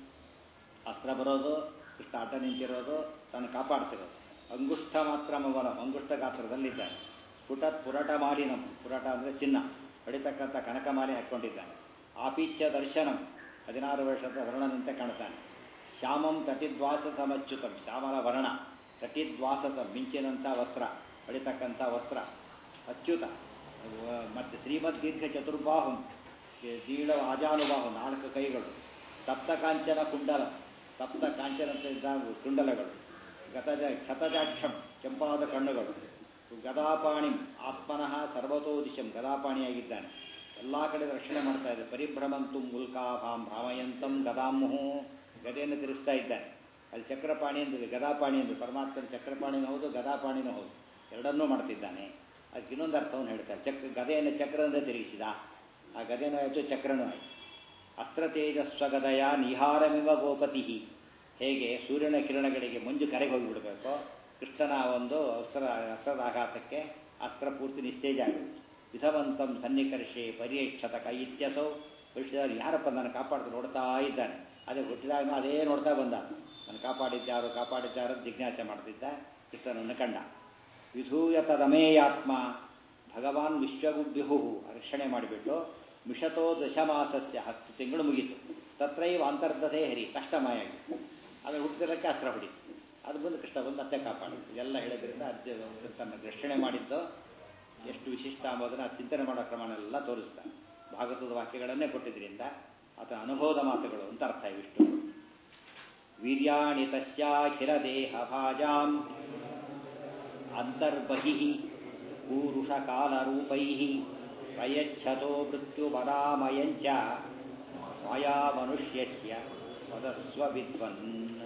ಅಸ್ತ್ರ ಬರೋದು ಕೃಷ್ಣ ಅಡ್ಡ ನಿಂತಿರೋದು ತಾನು ಕಾಪಾಡ್ತಿರೋದು ಅಂಗುಷ್ಠ ಮಾತ್ರ ಮವನಂ ಅಂಗುಷ್ಠ ಗಾತ್ರದಲ್ಲಿದ್ದಾನೆ ಪುಟ ಪುರಟ ಮಾಲಿನಂ ಪುರಟ ಅಂದರೆ ಚಿನ್ನ ಹೊಡಿತಕ್ಕಂಥ ಕನಕಮಾಲಿ ಹಾಕ್ಕೊಂಡಿದ್ದಾನೆ ಆಪೀಚ್ಯ ದರ್ಶನಂ ಹದಿನಾರು ವರ್ಷದ ವರ್ಣನಂತೆ ಕಾಣ್ತಾನೆ ಶ್ಯಾಮಂ ತಟಿದ್ವಾಸಸಮಚ್ಯುತಂ ಶ್ಯಾಮಲ ವರ್ಣ ತಟಿದ್ವಾಸಸ ಮಿಂಚಿನಂಥ ವಸ್ತ್ರ ಹೊಡಿತಕ್ಕಂಥ ವಸ್ತ್ರ ಅಚ್ಯುತ ಮತ್ತು ಶ್ರೀಮದ್ ದೀರ್ಘ ಚತುರ್ಬಾಹುಂ ದೀಳ ಆಜಾನುಬಾಹು ನಾಲ್ಕು ಕೈಗಳು ಸಪ್ತ ಕಾಂಚನ ಕುಂಡಲ ಸಪ್ತ ಕಾಂಚನ ಕುಂಡಲಗಳು ಗತಜ ಕ್ಷತಜಾಕ್ಷಂ ಕೆಂಪಾದ ಕಣ್ಣುಗಳು ಗದಾಪಾಣಿ ಆತ್ಮನಃ ಸರ್ವತೋ ದಿಶಂ ಗದಾಪಾಣಿಯಾಗಿದ್ದಾನೆ ಎಲ್ಲ ಕಡೆ ರಕ್ಷಣೆ ಮಾಡ್ತಾ ಇದೆ ಪರಿಭ್ರಮಂತು ಮುಲ್ಕಾಭಾಂ ಭ್ರಾಮಯಂತಂ ಗದಾಮುಹು ಗದೆಯನ್ನು ತಿರುಗಿಸ್ತಾ ಇದ್ದಾನೆ ಅಲ್ಲಿ ಚಕ್ರಪಾಣಿ ಎಂದು ಗದಾಪಾಣಿ ಎಂದು ಪರಮಾತ್ಮನ ಚಕ್ರಪಾಣಿನೂ ಹೌದು ಗದಾಪಾಣಿನೂ ಹೌದು ಎರಡನ್ನೂ ಮಾಡ್ತಿದ್ದಾನೆ ಅದಕ್ಕೆ ಇನ್ನೊಂದು ಅರ್ಥವನ್ನು ಹೇಳ್ತಾರೆ ಚಕ್ರ ಗದೆಯನ್ನು ಚಕ್ರದಿಂದ ತಿರುಗಿಸಿದ ಆ ಗದೆನೂ ಆಯಿತು ಚಕ್ರನೂ ಆಯಿತು ಅಸ್ತ್ರ ತೇಜಸ್ವಗದಯ ನಿಹಾರಮಿವ ಗೋಪತಿ ಹೇಗೆ ಸೂರ್ಯನ ಕಿರಣಗಳಿಗೆ ಮಂಜು ಕರೆಗೆ ಹೋಗಿಬಿಡಬೇಕು ಕೃಷ್ಣನ ಒಂದು ಅಸ್ತ್ರ ಅಸ್ತ್ರದ ಆಘಾತಕ್ಕೆ ಅಸ್ತ್ರ ಪೂರ್ತಿ ನಿಸ್ತೇಜ ಆಗುತ್ತೆ ವಿಧವಂತಂ ಸನ್ನಿಕರ್ಷೆ ಪರಿಯಕ್ಷತ ಕೈತ್ಯಸೌ ಪರಿಶುದ್ಧರು ಯಾರಪ್ಪ ನಾನು ಕಾಪಾಡ್ತು ನೋಡ್ತಾ ಇದ್ದಾನೆ ಅದೇ ಹುಟ್ಟಿದಾಗ ಅದೇ ನೋಡ್ತಾ ಬಂದ ನಾನು ಕಾಪಾಡಿದ್ದಾರು ಕಾಪಾಡಿದ್ದಾರು ಜಿಜ್ಞಾಸೆ ಮಾಡ್ತಿದ್ದ ಕೃಷ್ಣನನ್ನು ಕಂಡ ವಿಧೂಯ ತದಮೇಯಾತ್ಮ ಭಗವಾನ್ ವಿಶ್ವಗುಬ್ಯುಹು ರಕ್ಷಣೆ ಮಾಡಿಬಿಟ್ಟು ಮಿಷತೋ ದಶಮಾಸಸ್ಯ ಹತ್ತು ತಿಂಗಳು ಮುಗೀತು ತತ್ರೈವ ಅಂತರ್ಧತೆ ಹರಿ ಕಷ್ಟಮಯಾಗಿ ಅದರ ಹುಟ್ಟಿದಕ್ಕೆ ಅಸ್ತ್ರ ಹೊಡಿತು ಅದು ಬಂದು ಕೃಷ್ಣ ಬಂದು ಮತ್ತೆ ಕಾಪಾಡಿತು ಇದೆಲ್ಲ ಹೇಳಿದ್ರಿಂದ ಅರ್ಜುನ ತನ್ನ ರಕ್ಷಣೆ ಮಾಡಿದ್ದು ಎಷ್ಟು ವಿಶಿಷ್ಟ ಅಂಬೋದನ್ನು ಚಿಂತನೆ ಮಾಡೋ ಕ್ರಮಣ ಎಲ್ಲ ತೋರಿಸ್ತಾನೆ ಭಾಗವತದ ವಾಕ್ಯಗಳನ್ನೇ ಕೊಟ್ಟಿದ್ರಿಂದ ಆತನ ಅನುಭವದ ಮಾತುಗಳು ಅಂತ ಅರ್ಥ ಇವಿಷ್ಟು ವೀರ್ಯಾಣಿ ತಸ್ಯಾಖಿಲ ದೇಹ ಭಾಜಾಂ ಅಂತರ್ಬಹಿ ಪೂರುಷಕಾಲರೂಪೈ ಪ್ರಯಚ್ಛತೋ ಮೃತ್ಯುಪರಾಮಯಂಚ ಮಾಯಾ ಮನುಷ್ಯಸ್ಯ ವದಸ್ವ ವಿದ್ವನ್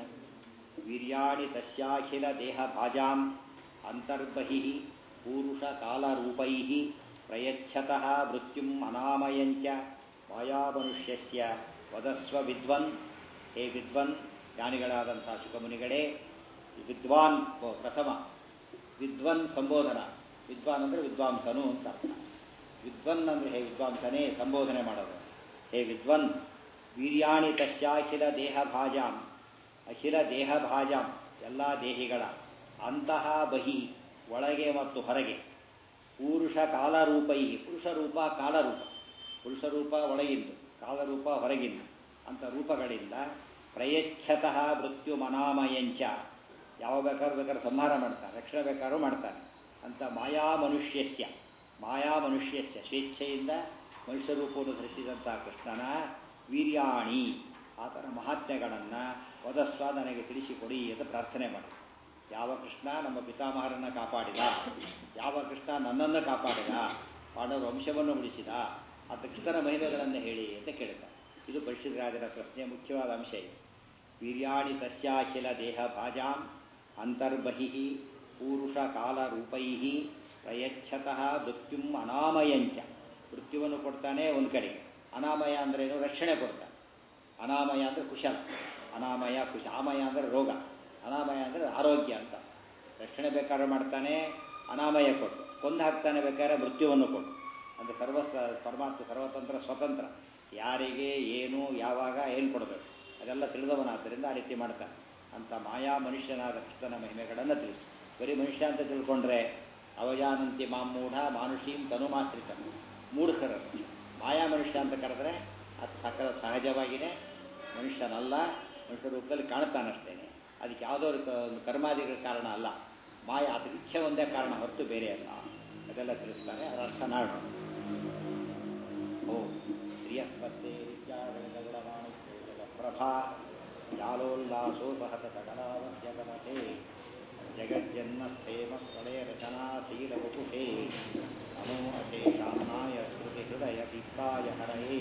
ವೀರ್ಯಾಣಿ ತಸ್ಯಾಖಿಲ ದೇಹ ಭಾಜಾಂ ಅಂತರ್ಬಹಿ ಪೂರುಷಕಾಲರೂಪೈ ಪ್ರಯಚ್ಛತಃ ಮೃತ್ಯುಂ ಅನಾಮಯಂಚ ಮಾಯಾಮನುಷ್ಯಸ್ಯ ವದಸ್ವ ವಿದ್ವನ್ ಹೇ ವಿದ್ವನ್ ಜ್ಞಾನಿಗಳಾದಂಥ ಸುಖಮುನಿಗಳೇ ವಿದ್ವಾನ್ ಪ್ರಥಮ ವಿದ್ವನ್ ಸಂಬೋಧನ ವಿದ್ವಾನ್ ಅಂದರೆ ವಿದ್ವಾಂಸನು ಅಂತ ಅರ್ಥ ವಿದ್ವನ್ ಅಂದರೆ ಹೇ ವಿದ್ವಾಂಸನೇ ಸಂಬೋಧನೆ ಮಾಡೋದು ಹೇ ವಿದ್ವನ್ ವೀರ್ಯಾಣಿ ತಸ್ಯಾಖಿಲ ದೇಹ ಭಾಜಾಂ ಅಖಿಲ ದೇಹ ಭಾಜಾಂ ಎಲ್ಲ ದೇಹಿಗಳ ಅಂತಹ ಬಹಿ ಒಳಗೆ ಮತ್ತು ಹೊರಗೆ ಪುರುಷ ಕಾಲರೂಪೈ ಪುರುಷ ರೂಪ ಕಾಲರೂಪ ಪುರುಷ ರೂಪ ಒಳಗಿಂದು ಕಾಲರೂಪ ಹೊರಗಿಂದು ಅಂತ ರೂಪಗಳಿಂದ ಪ್ರಯಚ್ಛತಃ ಮೃತ್ಯು ಮನಾಮಯಂಚ ಯಾವ ಬೇಕಾದ್ರೂ ಬೇಕಾದ್ರೆ ಸಂಹಾರ ಮಾಡ್ತಾನೆ ರಕ್ಷಣೆ ಬೇಕಾದ್ರೂ ಮಾಡ್ತಾನೆ ಅಂತ ಮಾಯಾ ಮನುಷ್ಯಸ್ಯ ಮಾಯಾ ಮನುಷ್ಯಸ್ಯ ಸ್ವೇಚ್ಛೆಯಿಂದ ಮನುಷ್ಯ ರೂಪವನ್ನು ಧರಿಸಿದಂಥ ಕೃಷ್ಣನ ವೀರ್ಯಾಣಿ ಆತನ ಮಹಾತ್ಮೆಗಳನ್ನು ವದಸ್ವ ನನಗೆ ತಿಳಿಸಿಕೊಡಿ ಅಂತ ಪ್ರಾರ್ಥನೆ ಮಾಡಿ ಯಾವ ಕೃಷ್ಣ ನಮ್ಮ ಪಿತಾಮಹರನ್ನು ಕಾಪಾಡಿದ ಯಾವ ಕೃಷ್ಣ ನನ್ನನ್ನು ಕಾಪಾಡಿದ ಪಾಂಡವ ವಂಶವನ್ನು ಉಳಿಸಿದ ಆತ ಕೃಷ್ಣನ ಮಹಿಮೆಗಳನ್ನು ಹೇಳಿ ಅಂತ ಕೇಳ್ತಾರೆ ಇದು ಪರಿಶುದ್ಧರಾಜರ ಪ್ರಶ್ನೆಯ ಮುಖ್ಯವಾದ ಅಂಶ ಇದು ವೀರ್ಯಾಣಿ ತಸ್ಯಾಖಿಲ ದೇಹ ಭಾಜಾಂ ಅಂತರ್ಬಹಿ ಪೂರುಷ ಕಾಲರೂಪೈ ಪ್ರಯಚ್ಛತಃ ಮೃತ್ಯುಂ ಅನಾಮಯಂಚ ಮೃತ್ಯುವನ್ನು ಕೊಡ್ತಾನೆ ಒಂದು ಕಡೆಗೆ ಅನಾಮಯ ಅಂದ್ರೇನು ರಕ್ಷಣೆ ಕೊಡ್ತಾನೆ ಅನಾಮಯ ಅಂದರೆ ಕುಶಲ ಅನಾಮಯ ಕುಶ ಆಮಯ ಅಂದರೆ ರೋಗ ಅನಾಮಯ ಅಂದರೆ ಆರೋಗ್ಯ ಅಂತ ರಕ್ಷಣೆ ಬೇಕಾದ್ರೆ ಮಾಡ್ತಾನೆ ಅನಾಮಯ ಕೊಟ್ಟು ಕೊಂದು ಹಾಕ್ತಾನೆ ಬೇಕಾದ್ರೆ ಮೃತ್ಯುವನ್ನು ಕೊಟ್ಟು ಅಂದರೆ ಸರ್ವ ಪರಮಾತ್ಮ ಸರ್ವತಂತ್ರ ಸ್ವತಂತ್ರ ಯಾರಿಗೆ ಏನು ಯಾವಾಗ ಏನು ಕೊಡಬೇಕು ಅದೆಲ್ಲ ತಿಳಿದವನಾದ್ದರಿಂದ ಆ ರೀತಿ ಮಾಡ್ತಾನೆ ಅಂತ ಮಾಯಾ ಮನುಷ್ಯನಾದ ಕೃಷ್ಣನ ಮಹಿಮೆಗಳನ್ನು ತಿಳಿಸಿ ಬರೀ ಮನುಷ್ಯ ಅಂತ ತಿಳ್ಕೊಂಡ್ರೆ ಅವಜಾನಂತಿ ಮಾಮೂಢ ಮಾನುಷೀಂ ತನುಮಾಶ್ರಿತ ಮೂಢಕರರು ಮಾಯಾ ಮನುಷ್ಯ ಅಂತ ಕರೆದ್ರೆ ಅದು ಸಕಲ ಸಹಜವಾಗಿಯೇ ಮನುಷ್ಯನಲ್ಲ ಮನುಷ್ಯ ರೂಪದಲ್ಲಿ ಕಾಣ್ತಾನಷ್ಟೇನೆ ಅದಕ್ಕೆ ಯಾವುದೋ ಒಂದು ಕರ್ಮಾದಿಗಳ ಕಾರಣ ಅಲ್ಲ ಮಾಯ ಅದಕ್ಕೆ ಇಚ್ಛೆ ಒಂದೇ ಕಾರಣ ಹೊರತು ಬೇರೆ ಅಲ್ಲ ಅದೆಲ್ಲ ತಿಳಿಸ್ತಾರೆ ಅದರ ಅರ್ಥ ನಾಡು ಓ ಪ್ರಿಯಸ್ಪತ್ತೆ ಪ್ರಭಾ ಜಾಲೋಲ್ಲಾಸೋಪಹತ ಸಕಲಾವತ್ಯಗಮತೆ ಜಗಜ್ಜನ್ಮಸ್ಥೇಮ ಪ್ರಳಯ ರಚನಾಶೀಲವಪುಷೇ ನಮೋ ಅಶೇಷಾನ್ನಾಯ ಸ್ಮೃತಿ ಹೃದಯ ದೀಪಾಯ ಹರಯೇ